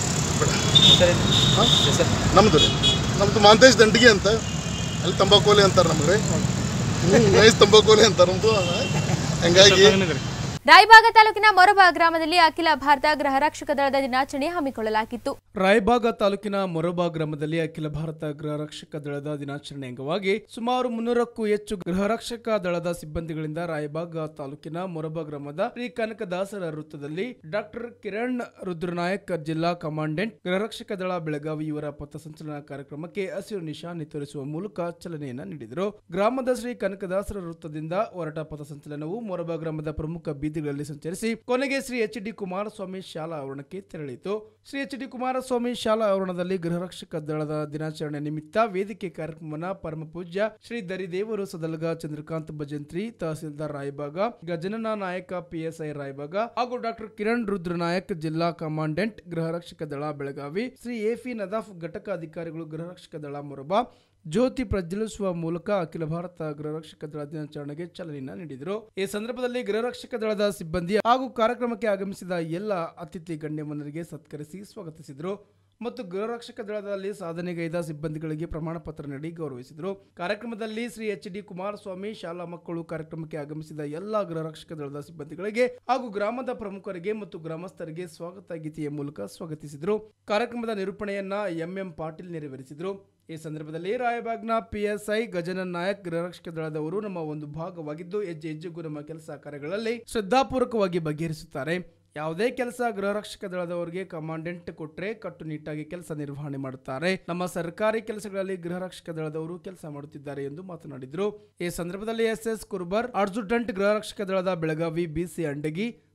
Speaker 8: ನಮ್ಮದು ರೀ ನಮ್ಮದು ಮಾಂತೇಶ್ ದಂಡಿಗೆ ಅಂತ ಅಲ್ಲಿ ತಂಬಾಕೋಲೆ ಅಂತಾರೆ ನಮಗೆ ರೀ ನೈಸ್ ತಂಬಾಕೋಲೆ ಅಂತಾರೆ ನಮ್ಮದು ಹಂಗಾಗಿ
Speaker 1: ರಾಯಬಾಗ ತಾಲೂಕಿನ ಮೊರಬ ಗ್ರಾಮದಲ್ಲಿ ಅಖಿಲ ಭಾರತ ಗೃಹ ರಕ್ಷಕ ದಳದ ದಿನಾಚರಣೆ ಹಮ್ಮಿಕೊಳ್ಳಲಾಗಿತ್ತು
Speaker 9: ರಾಯಬಾಗ ತಾಲೂಕಿನ ಮೊರಬಾ ಗ್ರಾಮದಲ್ಲಿ ಅಖಿಲ ಭಾರತ ಗೃಹ ರಕ್ಷಕ ದಳದ ದಿನಾಚರಣೆ ಅಂಗವಾಗಿ ಸುಮಾರು ಮುನ್ನೂರಕ್ಕೂ ಹೆಚ್ಚು ಗೃಹ ರಕ್ಷಕ ದಳದ ಸಿಬ್ಬಂದಿಗಳಿಂದ ರಾಯಬಾಗ ತಾಲೂಕಿನ ಮೊರಬಾ ಗ್ರಾಮದ ಶ್ರೀ ಕನಕದಾಸರ ವೃತ್ತದಲ್ಲಿ ಡಾಕ್ಟರ್ ಕಿರಣ್ ರುದ್ರನಾಯಕ್ ಜಿಲ್ಲಾ ಕಮಾಂಡೆಂಟ್ ಗೃಹ ರಕ್ಷಕ ದಳ ಬೆಳಗಾವಿ ಇವರ ಪಥಸಂಚಲನ ಕಾರ್ಯಕ್ರಮಕ್ಕೆ ಹಸಿರು ನಿಶಾನೆ ತೋರಿಸುವ ಮೂಲಕ ಚಾಲನೆಯನ್ನ ನೀಡಿದರು ಗ್ರಾಮದ ಶ್ರೀ ಕನಕದಾಸರ ವೃತ್ತದಿಂದ ಹೊರಟ ಪಥಸಂಚಲನವು ಮೊರಬಾ ಗ್ರಾಮದ ಪ್ರಮುಖ ಬೀದಿಗಳಲ್ಲಿ ಸಂಚರಿಸಿ ಕೊನೆಗೆ ಶ್ರೀ ಎಚ್ ಡಿ ಕುಮಾರಸ್ವಾಮಿ ಶಾಲಾ ಆವರಣಕ್ಕೆ ತೆರಳಿತು ಶ್ರೀ ಎಚ್ ಡಿ ಕುಮಾರಸ್ವಾಮಿ ಶಾಲಾ ಆವರಣದಲ್ಲಿ ಗೃಹ ರಕ್ಷಕ ದಳದ ದಿನಾಚರಣೆ ನಿಮಿತ್ತ ವೇದಿಕೆ ಕಾರ್ಯಕ್ರಮವನ್ನ ಪರಮ ಪೂಜ್ಯ ಶ್ರೀ ದರಿದೇವರು ಸದಲ್ಗ ಚಂದ್ರಕಾಂತ್ ಭಜಂತ್ರಿ ತಹಸೀಲ್ದಾರ್ ರಾಯಬಾಗ ಗಜನನ ನಾಯಕ ಪಿಎಸ್ಐ ರಾಯಬಾಗ ಹಾಗೂ ಡಾಕ್ಟರ್ ಕಿರಣ್ ರುದ್ರನಾಯಕ್ ಜಿಲ್ಲಾ ಕಮಾಂಡೆಂಟ್ ಗೃಹ ರಕ್ಷಕ ದಳ ಬೆಳಗಾವಿ ಶ್ರೀ ಎಫಿ ನದಾಫ್ ಘಟಕ ಅಧಿಕಾರಿಗಳು ಗೃಹ ರಕ್ಷಕ ದಳ ಮೊರಬಾ ಜ್ಯೋತಿ ಪ್ರಜ್ವಲಿಸುವ ಮೂಲಕ ಅಖಿಲ ಭಾರತ ಗೃಹರಕ್ಷಕ ದಳ ದಿನಾಚರಣೆಗೆ ಚಾಲನೆಯನ್ನ ನೀಡಿದರು ಈ ಸಂದರ್ಭದಲ್ಲಿ ಗೃಹರಕ್ಷಕ ದಳದ ಸಿಬ್ಬಂದಿ ಹಾಗೂ ಕಾರ್ಯಕ್ರಮಕ್ಕೆ ಆಗಮಿಸಿದ ಎಲ್ಲ ಅತಿಥಿ ಗಣ್ಯಮನ್ನರಿಗೆ ಸತ್ಕರಿಸಿ ಸ್ವಾಗತಿಸಿದರು ಮತ್ತು ಗೃಹರಕ್ಷಕ ದಳದಲ್ಲಿ ಸಾಧನೆಗೈದ ಸಿಬ್ಬಂದಿಗಳಿಗೆ ಪ್ರಮಾಣ ಪತ್ರ ನೀಡಿ ಗೌರವಿಸಿದರು ಕಾರ್ಯಕ್ರಮದಲ್ಲಿ ಶ್ರೀ ಎಚ್ ಡಿ ಕುಮಾರಸ್ವಾಮಿ ಶಾಲಾ ಮಕ್ಕಳು ಕಾರ್ಯಕ್ರಮಕ್ಕೆ ಆಗಮಿಸಿದ ಎಲ್ಲ ಗೃಹರಕ್ಷಕ ದಳದ ಸಿಬ್ಬಂದಿಗಳಿಗೆ ಹಾಗೂ ಗ್ರಾಮದ ಪ್ರಮುಖರಿಗೆ ಮತ್ತು ಗ್ರಾಮಸ್ಥರಿಗೆ ಸ್ವಾಗತ ಗೀತೆಯ ಮೂಲಕ ಸ್ವಾಗತಿಸಿದರು ಕಾರ್ಯಕ್ರಮದ ನಿರೂಪಣೆಯನ್ನ ಎಂಎಂ ಪಾಟೀಲ್ ನೆರವೇರಿಸಿದರು ಈ ಸಂದರ್ಭದಲ್ಲಿ ರಾಯಬಾಗ್ನ ಪಿಎಸ್ಐ ಗಜನನ್ ನಾಯಕ್ ಗೃಹರಕ್ಷಕ ದಳದವರು ನಮ್ಮ ಒಂದು ಭಾಗವಾಗಿದ್ದು ಹೆಜ್ಜೆ ಹೆಜ್ಜೆಗೂ ನಮ್ಮ ಕೆಲಸ ಕಾರ್ಯಗಳಲ್ಲಿ ಶ್ರದ್ಧಾಪೂರ್ವಕವಾಗಿ ಬಗೆಹರಿಸುತ್ತಾರೆ ಯಾವುದೇ ಕೆಲಸ ಗೃಹರಕ್ಷಕ ದಳದವರಿಗೆ ಕಮಾಂಡೆಂಟ್ ಕೊಟ್ರೆ ಕಟ್ಟುನಿಟ್ಟಾಗಿ ಕೆಲಸ ನಿರ್ವಹಣೆ ಮಾಡುತ್ತಾರೆ ನಮ್ಮ ಸರ್ಕಾರಿ ಕೆಲಸಗಳಲ್ಲಿ ಗೃಹರಕ್ಷಕ ದಳದವರು ಕೆಲಸ ಮಾಡುತ್ತಿದ್ದಾರೆ ಎಂದು ಮಾತನಾಡಿದರು ಈ ಸಂದರ್ಭದಲ್ಲಿ ಎಸ್ ಎಸ್ ಕುರ್ಬರ್ ಅಡ್ಜುಟೆಂಟ್ ಗೃಹರಕ್ಷಕ ದಳದ Belagavi BC Andagi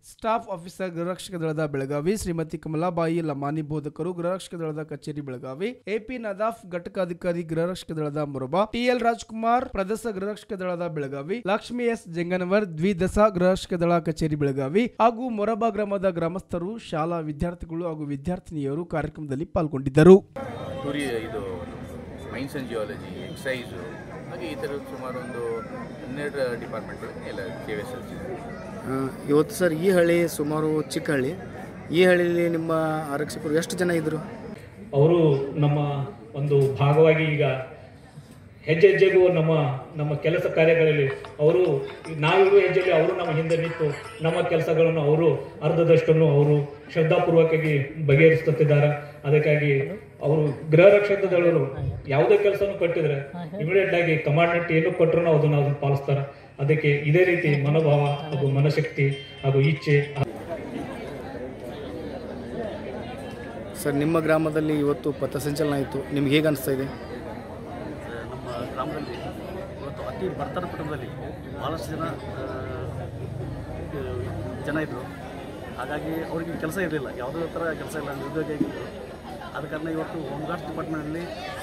Speaker 9: staff officer ಗೃಹರಕ್ಷಕ ದಳದ ಬೆಳಗಾವಿ ಶ್ರೀಮತಿ ಕಮಲಾಬಾಯಿ ಲಮಾನಿ ಬೋಧಕರು ಗೃಹರಕ್ಷಕ ದಳದ ಕಚೇರಿ ಬೆಳಗಾವಿ ಎಪಿ ನದಾಫ್ ಘಟಕಾಧಿಕಾರಿ ಗೃಹರಕ್ಷಕ ದಳದ ಮುರಬಾ ಟಿಎಲ್ ರಾಜ್ಕುಮಾರ್ ಪ್ರದಸ ಗೃಹರಕ್ಷಕ ದಳದ ಬೆಳಗಾವಿ ಲಕ್ಷ್ಮಿ ಎಸ್ ಜಂಗನವರ್ ದ್ವಿದಸ ಗೃಹರಕ್ಷಕ ದಳ ಕಚೇರಿ ಬೆಳಗಾವಿ ಹಾಗೂ ಮೊರಬಾ ಗ್ರಾಮದ ಗ್ರಾಮಸ್ಥರು ಶಾಲಾ ವಿದ್ಯಾರ್ಥಿಗಳು ಹಾಗೂ ವಿದ್ಯಾರ್ಥಿನಿಯರು ಕಾರ್ಯಕ್ರಮದಲ್ಲಿ ಪಾಲ್ಗೊಂಡಿದ್ದರು
Speaker 10: ಟೂರಿ ಇದು ಮೈನ್ಸ್ ಆ್ಯಂಡ್ ಜಿಯಾಲಜಿ ಎಕ್ಸೈಸು ಹಾಗೆ ಈ ಥರದ ಸುಮಾರು ಒಂದು ಹನ್ನೆರಡು ಡಿಪಾರ್ಟ್ಮೆಂಟ್ಗಳಿಗೆ ಎಲ್ಲ ಸೇವೆ ಸಲ್ಲಿಸಿದೆ
Speaker 11: ಆ, ಇವತ್ತು ಸರ್ ಈ ಹಳ್ಳಿ ಸುಮಾರು ಚಿಕ್ಕ ಹಳ್ಳಿ ಈ ಹಳ್ಳಿಯಲ್ಲಿ ನಿಮ್ಮ ಆರಕ್ಷಕರು ಎಷ್ಟು ಜನ ಇದ್ದರು
Speaker 12: ಅವರು ನಮ್ಮ ಒಂದು ಭಾಗವಾಗಿ ಈಗ ಹೆಜ್ಜೆ ಹೆಜ್ಜೆಗೂ ನಮ್ಮ ನಮ್ಮ ಕೆಲಸ ಕಾರ್ಯಗಳಲ್ಲಿ ಅವರು ನಾವಿರುವ ಹೆಜ್ಜೆಯಲ್ಲಿ ಅವರು ನಮ್ಮ ಹಿಂದೆ ನಿಂತು ನಮ್ಮ ಕೆಲಸಗಳನ್ನು ಅವರು ಅರ್ಧದಷ್ಟನ್ನು ಅವರು ಶ್ರದ್ಧಾಪೂರ್ವಕವಾಗಿ ಬಗೆಹರಿಸುತ್ತಿದ್ದಾರೆ ಅದಕ್ಕಾಗಿ ಅವರು ಗೃಹ ರಕ್ಷಕ ದಳರು ಯಾವುದೇ ಕೆಲಸವನ್ನು ಕೊಟ್ಟಿದ್ರೆ ಇಮಿಡಿಯೇಟ್ ಆಗಿ ಕಮಾಂಡೆಂಟ್ ಏನು ಕೊಟ್ಟರು ಅದನ್ನು ಅದನ್ನು ಪಾಲಿಸ್ತಾರೆ ಅದಕ್ಕೆ ಇದೇ ರೀತಿ ಮನೋಭಾವ ಹಾಗೂ ಮನಶಕ್ತಿ ಹಾಗೂ ಇಚ್ಛೆ
Speaker 11: ಸರ್ ನಿಮ್ಮ ಗ್ರಾಮದಲ್ಲಿ ಇವತ್ತು ಪಥಸಂಚಲನ ಆಯಿತು ನಿಮ್ಗೆ ಹೇಗೆ ಅನಿಸ್ತಾ ಇದೆ
Speaker 13: ನಮ್ಮ ಗ್ರಾಮದಲ್ಲಿ ಇವತ್ತು ಅತಿ ಬಡತನ ಕುಟುಂಬದಲ್ಲಿ ಭಾಳಷ್ಟು ಜನ ಆ, ಜನ ಇದ್ದರು ಹಾಗಾಗಿ ಅವರಿಗೆ ಕೆಲಸ ಇರಲಿಲ್ಲ ಯಾವುದೇ ಥರ ಕೆಲಸ ಇಲ್ಲ ನಿರುದ್ಯೋಗ ಆಗಿದ್ದರು ಆದ ಕಾರಣ ಇವತ್ತು ಹೋಮ್ ಗಾರ್ಡ್ಸ್ ಡಿಪಾರ್ಟ್ಮೆಂಟಲ್ಲಿ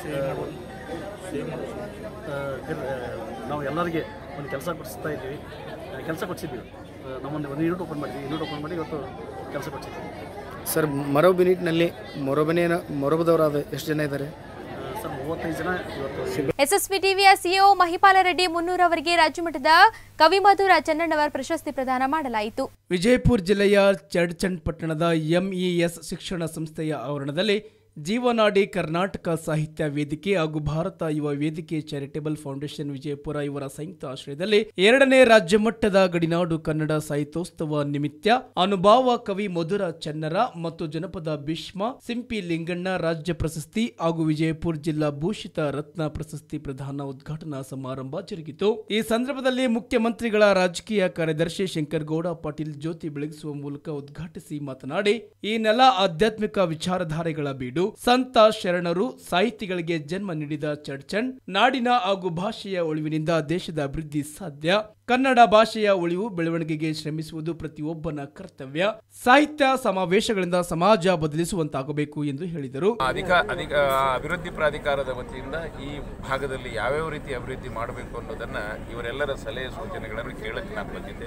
Speaker 13: ನಾವು ಎಲ್ಲರಿಗೆ ಒಂದು ಕೆಲಸ ಕೊಡಿಸ್ತಾ ಇದ್ದೀವಿ ಕೆಲಸ ಕೊಡಿಸಿದ್ದೀವಿ ನಮ್ಮೊಂದು ಒಂದು ಯೂನಿಟ್ ಓಪನ್ ಮಾಡಿದ್ವಿ ಯೂನಿಟ್ ಓಪನ್ ಮಾಡಿ ಇವತ್ತು ಕೆಲಸ ಕೊಡಿಸಿದ್ದೀವಿ
Speaker 11: ಸರ್ ಮೊರಬ್ ಯೂನಿಟ್ನಲ್ಲಿ ಮೊರಬನೇನ ಮೊರಬದವರಾದ ಎಷ್ಟು ಜನ ಇದ್ದಾರೆ
Speaker 13: ಸರ್ ಮೂವತ್ತೈದು ಜನ ಇವತ್ತು
Speaker 1: ಎಸ್ಎಸ್ಪಿ ಟಿವಿಯ ಸಿಇಒ ಮಹಿಪಾಲ ರೆಡ್ಡಿ ಮುನ್ನೂರ್ ಅವರಿಗೆ ರಾಜ್ಯಮಟ್ಟದ ಕವಿಮಧುರ ಚನ್ನಣ್ಣವರ ಪ್ರಶಸ್ತಿ ಪ್ರದಾನ ಮಾಡಲಾಯಿತು
Speaker 9: ವಿಜಯಪುರ ಜಿಲ್ಲೆಯ ಚಡ್ಚಂಡ್ ಪಟ್ಟಣದ ಎಂಇಎಸ್ ಶಿಕ್ಷಣ ಸಂಸ್ಥೆಯ ಆವರಣದಲ್ಲಿ ಜೀವನಾಡಿ ಕರ್ನಾಟಕ ಸಾಹಿತ್ಯ ವೇದಿಕೆ ಹಾಗೂ ಭಾರತ ಯುವ ವೇದಿಕೆ ಚಾರಿಟೇಬಲ್ ಫೌಂಡೇಶನ್ ವಿಜಯಪುರ ಇವರ ಸಂಯುಕ್ತ ಆಶ್ರಯದಲ್ಲಿ ಎರಡನೇ ರಾಜ್ಯ ಮಟ್ಟದ ಗಡಿನಾಡು ಕನ್ನಡ ಸಾಹಿತ್ಯೋತ್ಸವ ನಿಮಿತ್ತ ಅನುಭಾವ ಕವಿ ಮಧುರ ಚನ್ನರ ಮತ್ತು ಜನಪದ ಭೀಷ್ಮ ಸಿಂಪಿ ಲಿಂಗಣ್ಣ ರಾಜ್ಯ ಪ್ರಶಸ್ತಿ ಹಾಗೂ ವಿಜಯಪುರ ಜಿಲ್ಲಾ ಭೂಷಿತ ರತ್ನ ಪ್ರಶಸ್ತಿ ಪ್ರದಾನ ಉದ್ಘಾಟನಾ ಸಮಾರಂಭ ಜರುಗಿತು ಈ ಸಂದರ್ಭದಲ್ಲಿ ಮುಖ್ಯಮಂತ್ರಿಗಳ ರಾಜಕೀಯ ಕಾರ್ಯದರ್ಶಿ ಶಂಕರ್ ಗೌಡ ಪಾಟೀಲ್ ಜ್ಯೋತಿ ಬೆಳಗಿಸುವ ಮೂಲಕ ಉದ್ಘಾಟಿಸಿ ಮಾತನಾಡಿ ಈ ನೆಲ ಆಧ್ಯಾತ್ಮಿಕ ವಿಚಾರಧಾರೆಗಳ ಬೀಡು ಸಂತ ಶರಣರು ಸಾಹಿತಿಗಳಿಗೆ ಜನ್ಮ ನೀಡಿದ ಚಡ್ಚಣ್ ನಾಡಿನ ಹಾಗೂ ಭಾಷೆಯ ಉಳಿವಿನಿಂದ ದೇಶದ ಅಭಿವೃದ್ಧಿ ಸಾಧ್ಯ ಕನ್ನಡ ಭಾಷೆಯ ಉಳಿವು ಬೆಳವಣಿಗೆಗೆ ಶ್ರಮಿಸುವುದು ಪ್ರತಿಯೊಬ್ಬನ ಕರ್ತವ್ಯ ಸಾಹಿತ್ಯ ಸಮಾವೇಶಗಳಿಂದ ಸಮಾಜ ಬದಲಿಸುವಂತಾಗಬೇಕು ಎಂದು ಹೇಳಿದರು
Speaker 10: ಅಧಿಕ ಅಧಿಕ ಅಭಿವೃದ್ಧಿ ಪ್ರಾಧಿಕಾರದ ವತಿಯಿಂದ ಈ ಭಾಗದಲ್ಲಿ ಯಾವ್ಯಾವ ರೀತಿ ಅಭಿವೃದ್ಧಿ ಮಾಡಬೇಕು ಅನ್ನೋದನ್ನ ಇವರೆಲ್ಲರ ಸಲಹೆ ಸೂಚನೆಗಳನ್ನು ಕೇಳಕ್ಕೆ ನಾನು ಬಂದಿದ್ದೆ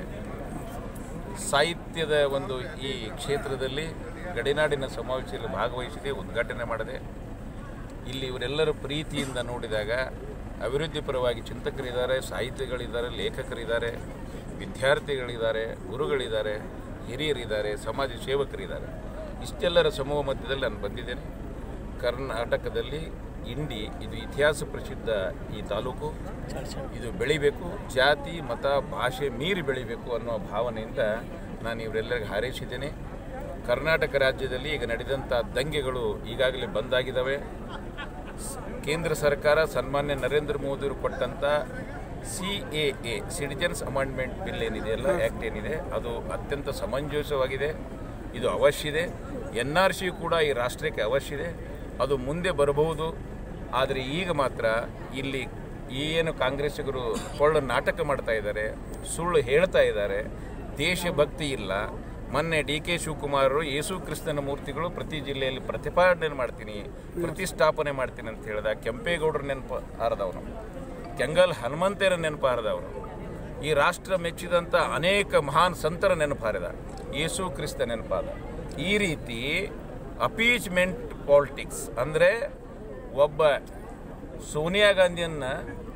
Speaker 10: ಸಾಹಿತ್ಯದ ಒಂದು ಈ ಕ್ಷೇತ್ರದಲ್ಲಿ ಗಡಿನಾಡಿನ ಸಮಾವೇಶದಲ್ಲಿ ಭಾಗವಹಿಸಿದೆ ಉದ್ಘಾಟನೆ ಮಾಡಿದೆ ಇಲ್ಲಿ ಇವರೆಲ್ಲರ ಪ್ರೀತಿಯಿಂದ ನೋಡಿದಾಗ ಅಭಿವೃದ್ಧಿ ಪರವಾಗಿ ಚಿಂತಕರಿದ್ದಾರೆ ಸಾಹಿತಿಗಳಿದ್ದಾರೆ ಲೇಖಕರಿದ್ದಾರೆ ವಿದ್ಯಾರ್ಥಿಗಳಿದ್ದಾರೆ ಗುರುಗಳಿದ್ದಾರೆ ಹಿರಿಯರಿದ್ದಾರೆ ಸಮಾಜ ಸೇವಕರಿದ್ದಾರೆ ಇಷ್ಟೆಲ್ಲರ ಸಮೂಹ ಮಧ್ಯದಲ್ಲಿ ನಾನು ಬಂದಿದ್ದೇನೆ ಕರ್ನಾಟಕದಲ್ಲಿ ಇಂಡಿ ಇದು ಇತಿಹಾಸ ಪ್ರಸಿದ್ಧ ಈ ತಾಲೂಕು ಇದು ಬೆಳಿಬೇಕು ಜಾತಿ ಮತ ಭಾಷೆ ಮೀರಿ ಬೆಳಿಬೇಕು ಅನ್ನೋ ಭಾವನೆಯಿಂದ ನಾನು ಇವರೆಲ್ಲರಿಗೆ ಹಾರೈಸಿದ್ದೇನೆ ಕರ್ನಾಟಕ ರಾಜ್ಯದಲ್ಲಿ ಈಗ ನಡೆದಂಥ ದಂಗೆಗಳು ಈಗಾಗಲೇ ಬಂದಾಗಿದ್ದಾವೆ ಸ್- ಕೇಂದ್ರ ಸರ್ಕಾರ ಸನ್ಮಾನ್ಯ ನರೇಂದ್ರ ಮೋದಿಯವರು ಕೊಟ್ಟಂಥ C A A citizens amendment bill ಏನಿದೆಯಲ್ಲ ಆ್ಯಕ್ಟ್ ಏನಿದೆ ಅದು ಅತ್ಯಂತ ಸಮಂಜಸವಾಗಿದೆ ಇದು ಅವಶ್ಯ ಇದೆ ಎನ್ ಆರ್ ಸಿ ಕೂಡ ಈ ರಾಷ್ಟ್ರಕ್ಕೆ ಅವಶ್ಯ ಇದೆ ಅದು ಮುಂದೆ ಬರಬಹುದು ಆದರೆ ಈಗ ಮಾತ್ರ ಇಲ್ಲಿ ಏನು ಕಾಂಗ್ರೆಸ್ಸಿಗರು ಕೊಳ್ಳ ನಾಟಕ ಮಾಡ್ತಾ ಇದ್ದಾರೆ ಸುಳ್ಳು ಹೇಳ್ತಾ ಇದ್ದಾರೆ ದೇಶಭಕ್ತಿ ಇಲ್ಲ ಮೊನ್ನೆ ಡಿ ಕೆ ಶಿವಕುಮಾರರು ಯೇಸು ಕ್ರಿಸ್ತನ ಮೂರ್ತಿಗಳು ಪ್ರತಿ ಜಿಲ್ಲೆಯಲ್ಲಿ ಪ್ರತಿಪಾದನೆ ಮಾಡ್ತೀನಿ ಪ್ರತಿಷ್ಠಾಪನೆ ಮಾಡ್ತೀನಿ ಅಂತ ಹೇಳಿದ ಕೆಂಪೇಗೌಡರ ನೆನಪು ಹಾರದವನು ಕೆಂಗಲ್ ಹನುಮಂತೇರ ನೆನಪು ಹಾರದವನು ಈ ರಾಷ್ಟ್ರ ಮೆಚ್ಚಿದಂಥ ಅನೇಕ ಮಹಾನ್ ಸಂತರ ನೆನಪಾರಿದ ಯೇಸು ಕ್ರಿಸ್ತ ನೆನಪಾದ ಈ ರೀತಿ ಅಪೀಚ್ಮೆಂಟ್ ಪಾಲಿಟಿಕ್ಸ್ ಅಂದರೆ ಒಬ್ಬ ಸೋನಿಯಾ ಗಾಂಧಿಯನ್ನ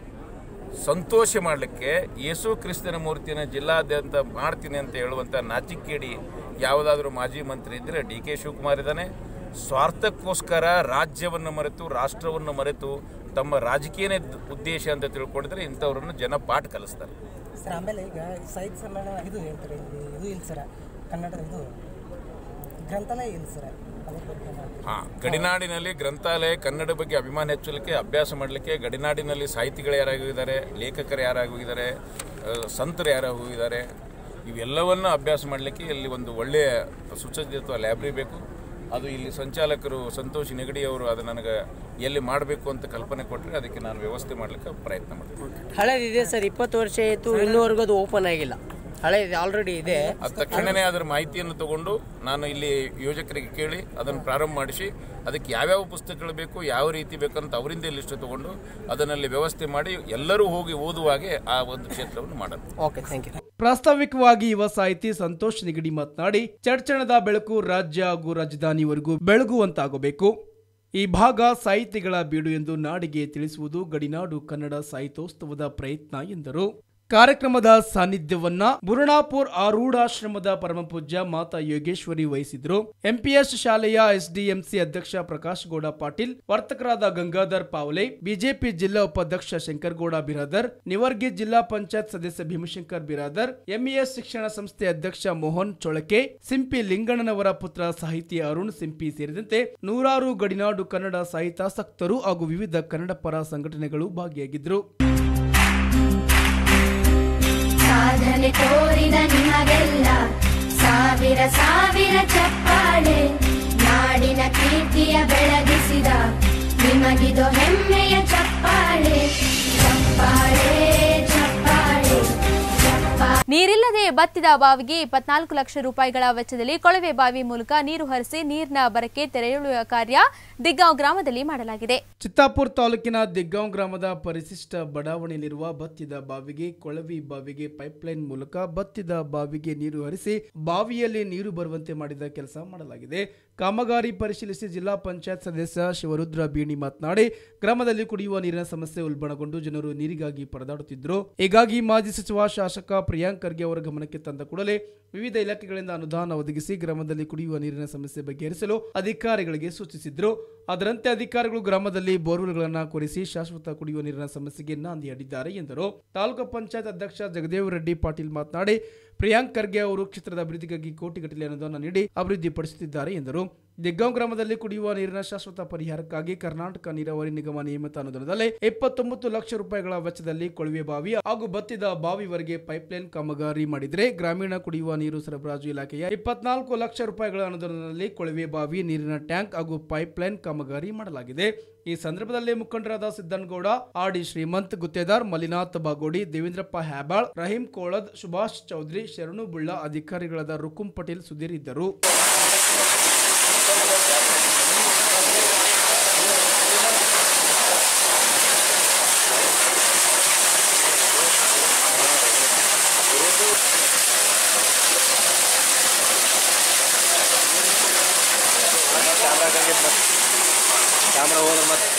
Speaker 10: ಸಂತೋಷ ಮಾಡಲಿಕ್ಕೆ ಯೇಸು ಕ್ರಿಸ್ತನ ಮೂರ್ತಿನ ಜಿಲ್ಲಾದ್ಯಂತ ಮಾಡ್ತೀನಿ ಅಂತ ಹೇಳುವಂಥ ನಾಚಿಕೇಡಿ ಯಾವುದಾದ್ರೂ ಮಾಜಿ ಮಂತ್ರಿ ಇದ್ದರೆ ಡಿ ಕೆ ಶಿವಕುಮಾರ್ ಇದ್ದಾನೆ ಸ್ವಾರ್ಥಕ್ಕೋಸ್ಕರ ರಾಜ್ಯವನ್ನು ಮರೆತು ರಾಷ್ಟ್ರವನ್ನು ಮರೆತು ತಮ್ಮ ರಾಜಕೀಯನೇ ದ್- ಉದ್ದೇಶ ಅಂತ ತಿಳ್ಕೊಂಡಿದ್ರೆ ಇಂಥವ್ರನ್ನು ಜನ ಪಾಠ ಕಲಿಸ್ತಾರೆ
Speaker 14: ಸರ್ ಆಮೇಲೆ ಈಗ ಸಾಹಿತ್ಯ ಸಮ್ಮೇಳನ ಇದು ಹೇಳ್ತಾರೆ ಇದು ಇದು ಇಲ್ಲ ಸರ್ ಕನ್ನಡ ಇದು ಗ್ರಂಥಾಲಯ ಇಲ್ಲ ಸರ್ ಅದ್ರ ಬಗ್ಗೆ ನಾವು-
Speaker 10: ಹಾಂ ಗಡಿನಾಡಿನಲ್ಲಿ ಗ್ರಂಥಾಲಯ ಕನ್ನಡ ಬಗ್ಗೆ ಅಭಿಮಾನ ಹೆಚ್ಚಲಿಕ್ಕೆ ಅಭ್ಯಾಸ ಮಾಡಲಿಕ್ಕೆ ಗಡಿನಾಡಿನಲ್ಲಿ ಸಾಹಿತಿಗಳು ಯಾರಾಗಿದ್ದಾರೆ ಲೇಖಕರು ಯಾರಾಗಿದ್ದಾರೆ ಆ, ಸಂತರು ಯಾರಾಗಿದ್ದಾರೆ ಇವೆಲ್ಲವನ್ನು ಅಭ್ಯಾಸ ಮಾಡಲಿಕ್ಕೆ ಇಲ್ಲಿ ಒಂದು ಒಳ್ಳೆಯ ಸುಸಜ್ಜಿತ ಲೈಬ್ರರಿ ಬೇಕು ಅದು ಇಲ್ಲಿ ಸಂಚಾಲಕರು ಸಂತೋಷ್ ನೆಗಡಿ ಅವರು ಅದು ನನಗೆ ಎಲ್ಲಿ ಮಾಡಬೇಕು ಅಂತ ಕಲ್ಪನೆ ಕೊಟ್ಟರೆ ಅದಕ್ಕೆ ನಾನು ವ್ಯವಸ್ಥೆ ಮಾಡಲಿಕ್ಕೆ ಪ್ರಯತ್ನ ಮಾಡ್ತೀನಿ
Speaker 14: ಹಳೇದಿದೆ ಸರ್ ಇಪ್ಪತ್ತು ವರ್ಷ ಆಯಿತು ಇನ್ನೂವರೆಗೂ ಅದು ಓಪನ್ ಆಗಿಲ್ಲ
Speaker 11: ಹಳೆ ಆಲ್ರೆಡಿ ಇದೆ
Speaker 10: ಅದ ತಕ್ಷಣನೇ ಅದರ ಮಾಹಿತಿಯನ್ನು ತಗೊಂಡು ನಾನು ಇಲ್ಲಿ ಯೋಜಕರಿಗೆ ಕೇಳಿ ಅದನ್ನು ಪ್ರಾರಂಭ ಮಾಡಿಸಿ ಅದಕ್ಕೆ ಯಾವ್ಯಾವ ಪುಸ್ತಕಗಳು ಬೇಕು ಯಾವ ರೀತಿ ಬೇಕಂತ ಅವರಿಂದ ಲಿಸ್ಟ್ ತಗೊಂಡು ಅದನ್ನಲ್ಲಿ ವ್ಯವಸ್ಥೆ ಮಾಡಿ ಎಲ್ಲರೂ ಹೋಗಿ ಓದುವಾಗೆ ಆ ಒಂದು ಕ್ಷೇತ್ರವನ್ನು ಮಾಡೋಣ
Speaker 11: ಓಕೆ ಥ್ಯಾಂಕ್ ಯು
Speaker 9: ಪ್ರಾಸ್ತಾವಿಕವಾಗಿ ಯುವ ಸಾಹಿತಿ ಸಂತೋಷ್ ನಿಗಡಿ ಮಾತನಾಡಿ ಚಡ್ಚಣದ ಬೆಳಕು ರಾಜ್ಯ ಹಾಗೂ ರಾಜಧಾನಿವರೆಗೂ ಬೆಳಗುವಂತಾಗಬೇಕು ಈ ಭಾಗ ಸಾಹಿತಿಗಳ ಬೀಡು ಎಂದು ನಾಡಿಗೆ ತಿಳಿಸುವುದು ಗಡಿನಾಡು ಕನ್ನಡ ಸಾಹಿತ್ಯೋತ್ಸವದ ಪ್ರಯತ್ನ ಎಂದರು ಕಾರ್ಯಕ್ರಮದ ಸಾನ್ನಿಧ್ಯವನ್ನ ಬುರುಣಾಪುರ್ ಆರೂಢಾಶ್ರಮದ ಪರಮಪೂಜ್ಯ ಮಾತಾ ಯೋಗೇಶ್ವರಿ ವಹಿಸಿದ್ರು ಎಂಪಿಎಸ್ ಶಾಲೆಯ ಎಸ್ಡಿಎಂಸಿ ಅಧ್ಯಕ್ಷ ಪ್ರಕಾಶ್ ಗೌಡ ಪಾಟೀಲ್ ವರ್ತಕರಾದ ಗಂಗಾಧರ್ ಪಾವಲೆ ಬಿಜೆಪಿ ಜಿಲ್ಲಾ ಉಪಾಧ್ಯಕ್ಷ ಶಂಕರಗೌಡ ಬಿರಾದರ್ ನಿವರ್ಗಿ ಜಿಲ್ಲಾ ಪಂಚಾಯತ್ ಸದಸ್ಯ ಭೀಮಶಂಕರ್ ಬಿರಾದರ್ ಎಂಇಎಸ್ ಶಿಕ್ಷಣ ಸಂಸ್ಥೆ ಅಧ್ಯಕ್ಷ ಮೋಹನ್ ಚೊಳಕೆ ಸಿಂಪಿ ಲಿಂಗಣ್ಣನವರ ಪುತ್ರ ಸಾಹಿತಿ ಅರುಣ್ ಸಿಂಪಿ ಸೇರಿದಂತೆ ನೂರಾರು ಗಡಿನಾಡು ಕನ್ನಡ ಸಾಹಿತ್ಯಾಸಕ್ತರು ಹಾಗೂ ವಿವಿಧ ಕನ್ನಡ ಪರ ಸಂಘಟನೆಗಳು ಭಾಗಿಯಾಗಿದ್ದರು
Speaker 15: ಸಾಧನೆ ತೋರಿದ ನಿಮಗೆಲ್ಲ ಸಾವಿರ ಸಾವಿರ ಚಪ್ಪಾಳೆ ನಾಡಿನ ಕೀರ್ತಿಯ ಬೆಳಗಿಸಿದ ನಿಮಗಿದು ಹೆಮ್ಮೆಯ ಚಪ್ಪಾಳೆ ಚಪ್ಪಾಳೆ ಚಪ್ಪಾಳೆ ಚಪ್ಪಾಳೆ
Speaker 1: ನೀರಿಲ್ಲದೆ ಬತ್ತಿದ ಬಾವಿಗೆ ಇಪ್ಪತ್ನಾಲ್ಕು ಲಕ್ಷ ರೂಪಾಯಿಗಳ ವೆಚ್ಚದಲ್ಲಿ ಕೊಳವೆ ಬಾವಿ ಮೂಲಕ ನೀರು ಹರಿಸಿ ನೀರಿನ ಬರಕ್ಕೆ ತೆರೆಯುವ ಕಾರ್ಯ ದಿಗ್ಗಾಂವ್ ಗ್ರಾಮದಲ್ಲಿ ಮಾಡಲಾಗಿದೆ
Speaker 9: ಚಿತ್ತಾಪುರ್ ತಾಲೂಕಿನ ದಿಗ್ಗಾಂವ್ ಗ್ರಾಮದ ಪರಿಶಿಷ್ಟ ಬಡಾವಣೆಯಲ್ಲಿರುವ ಬತ್ತಿದ ಬಾವಿಗೆ ಕೊಳವಿ ಬಾವಿಗೆ ಪೈಪ್ಲೈನ್ ಮೂಲಕ ಬತ್ತಿದ ಬಾವಿಗೆ ನೀರು ಹರಿಸಿ ಬಾವಿಯಲ್ಲಿ ನೀರು ಬರುವಂತೆ ಮಾಡಿದ ಕೆಲಸ ಮಾಡಲಾಗಿದೆ ಕಾಮಗಾರಿ ಪರಿಶೀಲಿಸಿ ಜಿಲ್ಲಾ ಪಂಚಾಯತ್ ಸದಸ್ಯ ಶಿವರುದ್ರ ಬೀಣಿ ಮಾತನಾಡಿ ಗ್ರಾಮದಲ್ಲಿ ಕುಡಿಯುವ ನೀರಿನ ಸಮಸ್ಯೆ ಉಲ್ಬಣಗೊಂಡು ಜನರು ನೀರಿಗಾಗಿ ಪರದಾಡುತ್ತಿದ್ದರು ಹೀಗಾಗಿ ಮಾಜಿ ಸಚಿವ ಶಾಸಕ ಪ್ರಿಯಾಂಕ್ ಖರ್ಗೆ ಅವರ ಗಮನಕ್ಕೆ ತಂದ ಕೂಡಲೇ ವಿವಿಧ ಇಲಾಖೆಗಳಿಂದ ಅನುದಾನ ಒದಗಿಸಿ ಗ್ರಾಮದಲ್ಲಿ ಕುಡಿಯುವ ನೀರಿನ ಸಮಸ್ಯೆ ಬಗೆಹರಿಸಲು ಅಧಿಕಾರಿಗಳಿಗೆ ಸೂಚಿಸಿದ್ರು ಅದರಂತೆ ಅಧಿಕಾರಿಗಳು ಗ್ರಾಮದಲ್ಲಿ ಬೋರ್ವೆಲ್ಗಳನ್ನು ಕೊರೆಸಿ ಶಾಶ್ವತ ಕುಡಿಯುವ ನೀರಿನ ಸಮಸ್ಯೆಗೆ ನಾಂದಿ ಹಾಡಿದ್ದಾರೆ ಎಂದರು ತಾಲೂಕು ಪಂಚಾಯತ್ ಅಧ್ಯಕ್ಷ ಜಗದೇವ್ ರೆಡ್ಡಿ ಪಾಟೀಲ್ ಮಾತನಾಡಿ ಪ್ರಿಯಾಂಕ್ ಖರ್ಗೆ ಅವರು ಕ್ಷೇತ್ರದ ಅಭಿವೃದ್ಧಿಗಾಗಿ ಕೋಟಿಗಟ್ಟಲೆ ಅನುದಾನ ನೀಡಿ ಅಭಿವೃದ್ಧಿಪಡಿಸುತ್ತಿದ್ದಾರೆ ಎಂದರು ದಿಗ್ಗಾಂವ್ ಗ್ರಾಮದಲ್ಲಿ ಕುಡಿಯುವ ನೀರಿನ ಶಾಶ್ವತ ಪರಿಹಾರಕ್ಕಾಗಿ ಕರ್ನಾಟಕ ನೀರಾವರಿ ನಿಗಮ ನಿಯಮಿತ ಅನುದಾನದಲ್ಲಿ ಇಪ್ಪತ್ತೊಂಬತ್ತು ಲಕ್ಷ ರೂಪಾಯಿಗಳ ವೆಚ್ಚದಲ್ಲಿ ಕೊಳವೆ ಬಾವಿ ಹಾಗೂ ಬತ್ತಿದ ಬಾವಿವರೆಗೆ ಪೈಪ್ಲೈನ್ ಕಾಮಗಾರಿ ಮಾಡಿದರೆ ಗ್ರಾಮೀಣ ಕುಡಿಯುವ ನೀರು ಸರಬರಾಜು ಇಲಾಖೆಯ ಇಪ್ಪತ್ನಾಲ್ಕು ಲಕ್ಷ ರೂಪಾಯಿಗಳ ಅನುದಾನದಲ್ಲಿ ಕೊಳವೆ ಬಾವಿ ನೀರಿನ ಟ್ಯಾಂಕ್ ಹಾಗೂ ಪೈಪ್ಲೈನ್ ಕಾಮಗಾರಿ ಮಾಡಲಾಗಿದೆ ಈ ಸಂದರ್ಭದಲ್ಲಿ ಮುಖಂಡರಾದ ಸಿದ್ದನಗೌಡ ಆರ್ ಡಿ ಶ್ರೀಮಂತ್ ಗುತ್ತೇದಾರ್ ಮಲ್ಲಿನಾಥ್ ಬಾಗೋಡಿ ದೇವೇಂದ್ರಪ್ಪ ಹ್ಯಾಬಾಳ್ ರಹೀಂ ಕೋಳದ್ ಸುಭಾಷ್ ಚೌಧರಿ ಶರಣು ಬುಳ್ಳ ಅಧಿಕಾರಿಗಳಾದ ರುಕುಂ ಪಟೇಲ್ ಸುಧೀರ್ ಇದ್ದರು
Speaker 16: ಕ್ಯಾಮ್ರಾ ಹೋದ್ರೆ ಮತ್ತೆ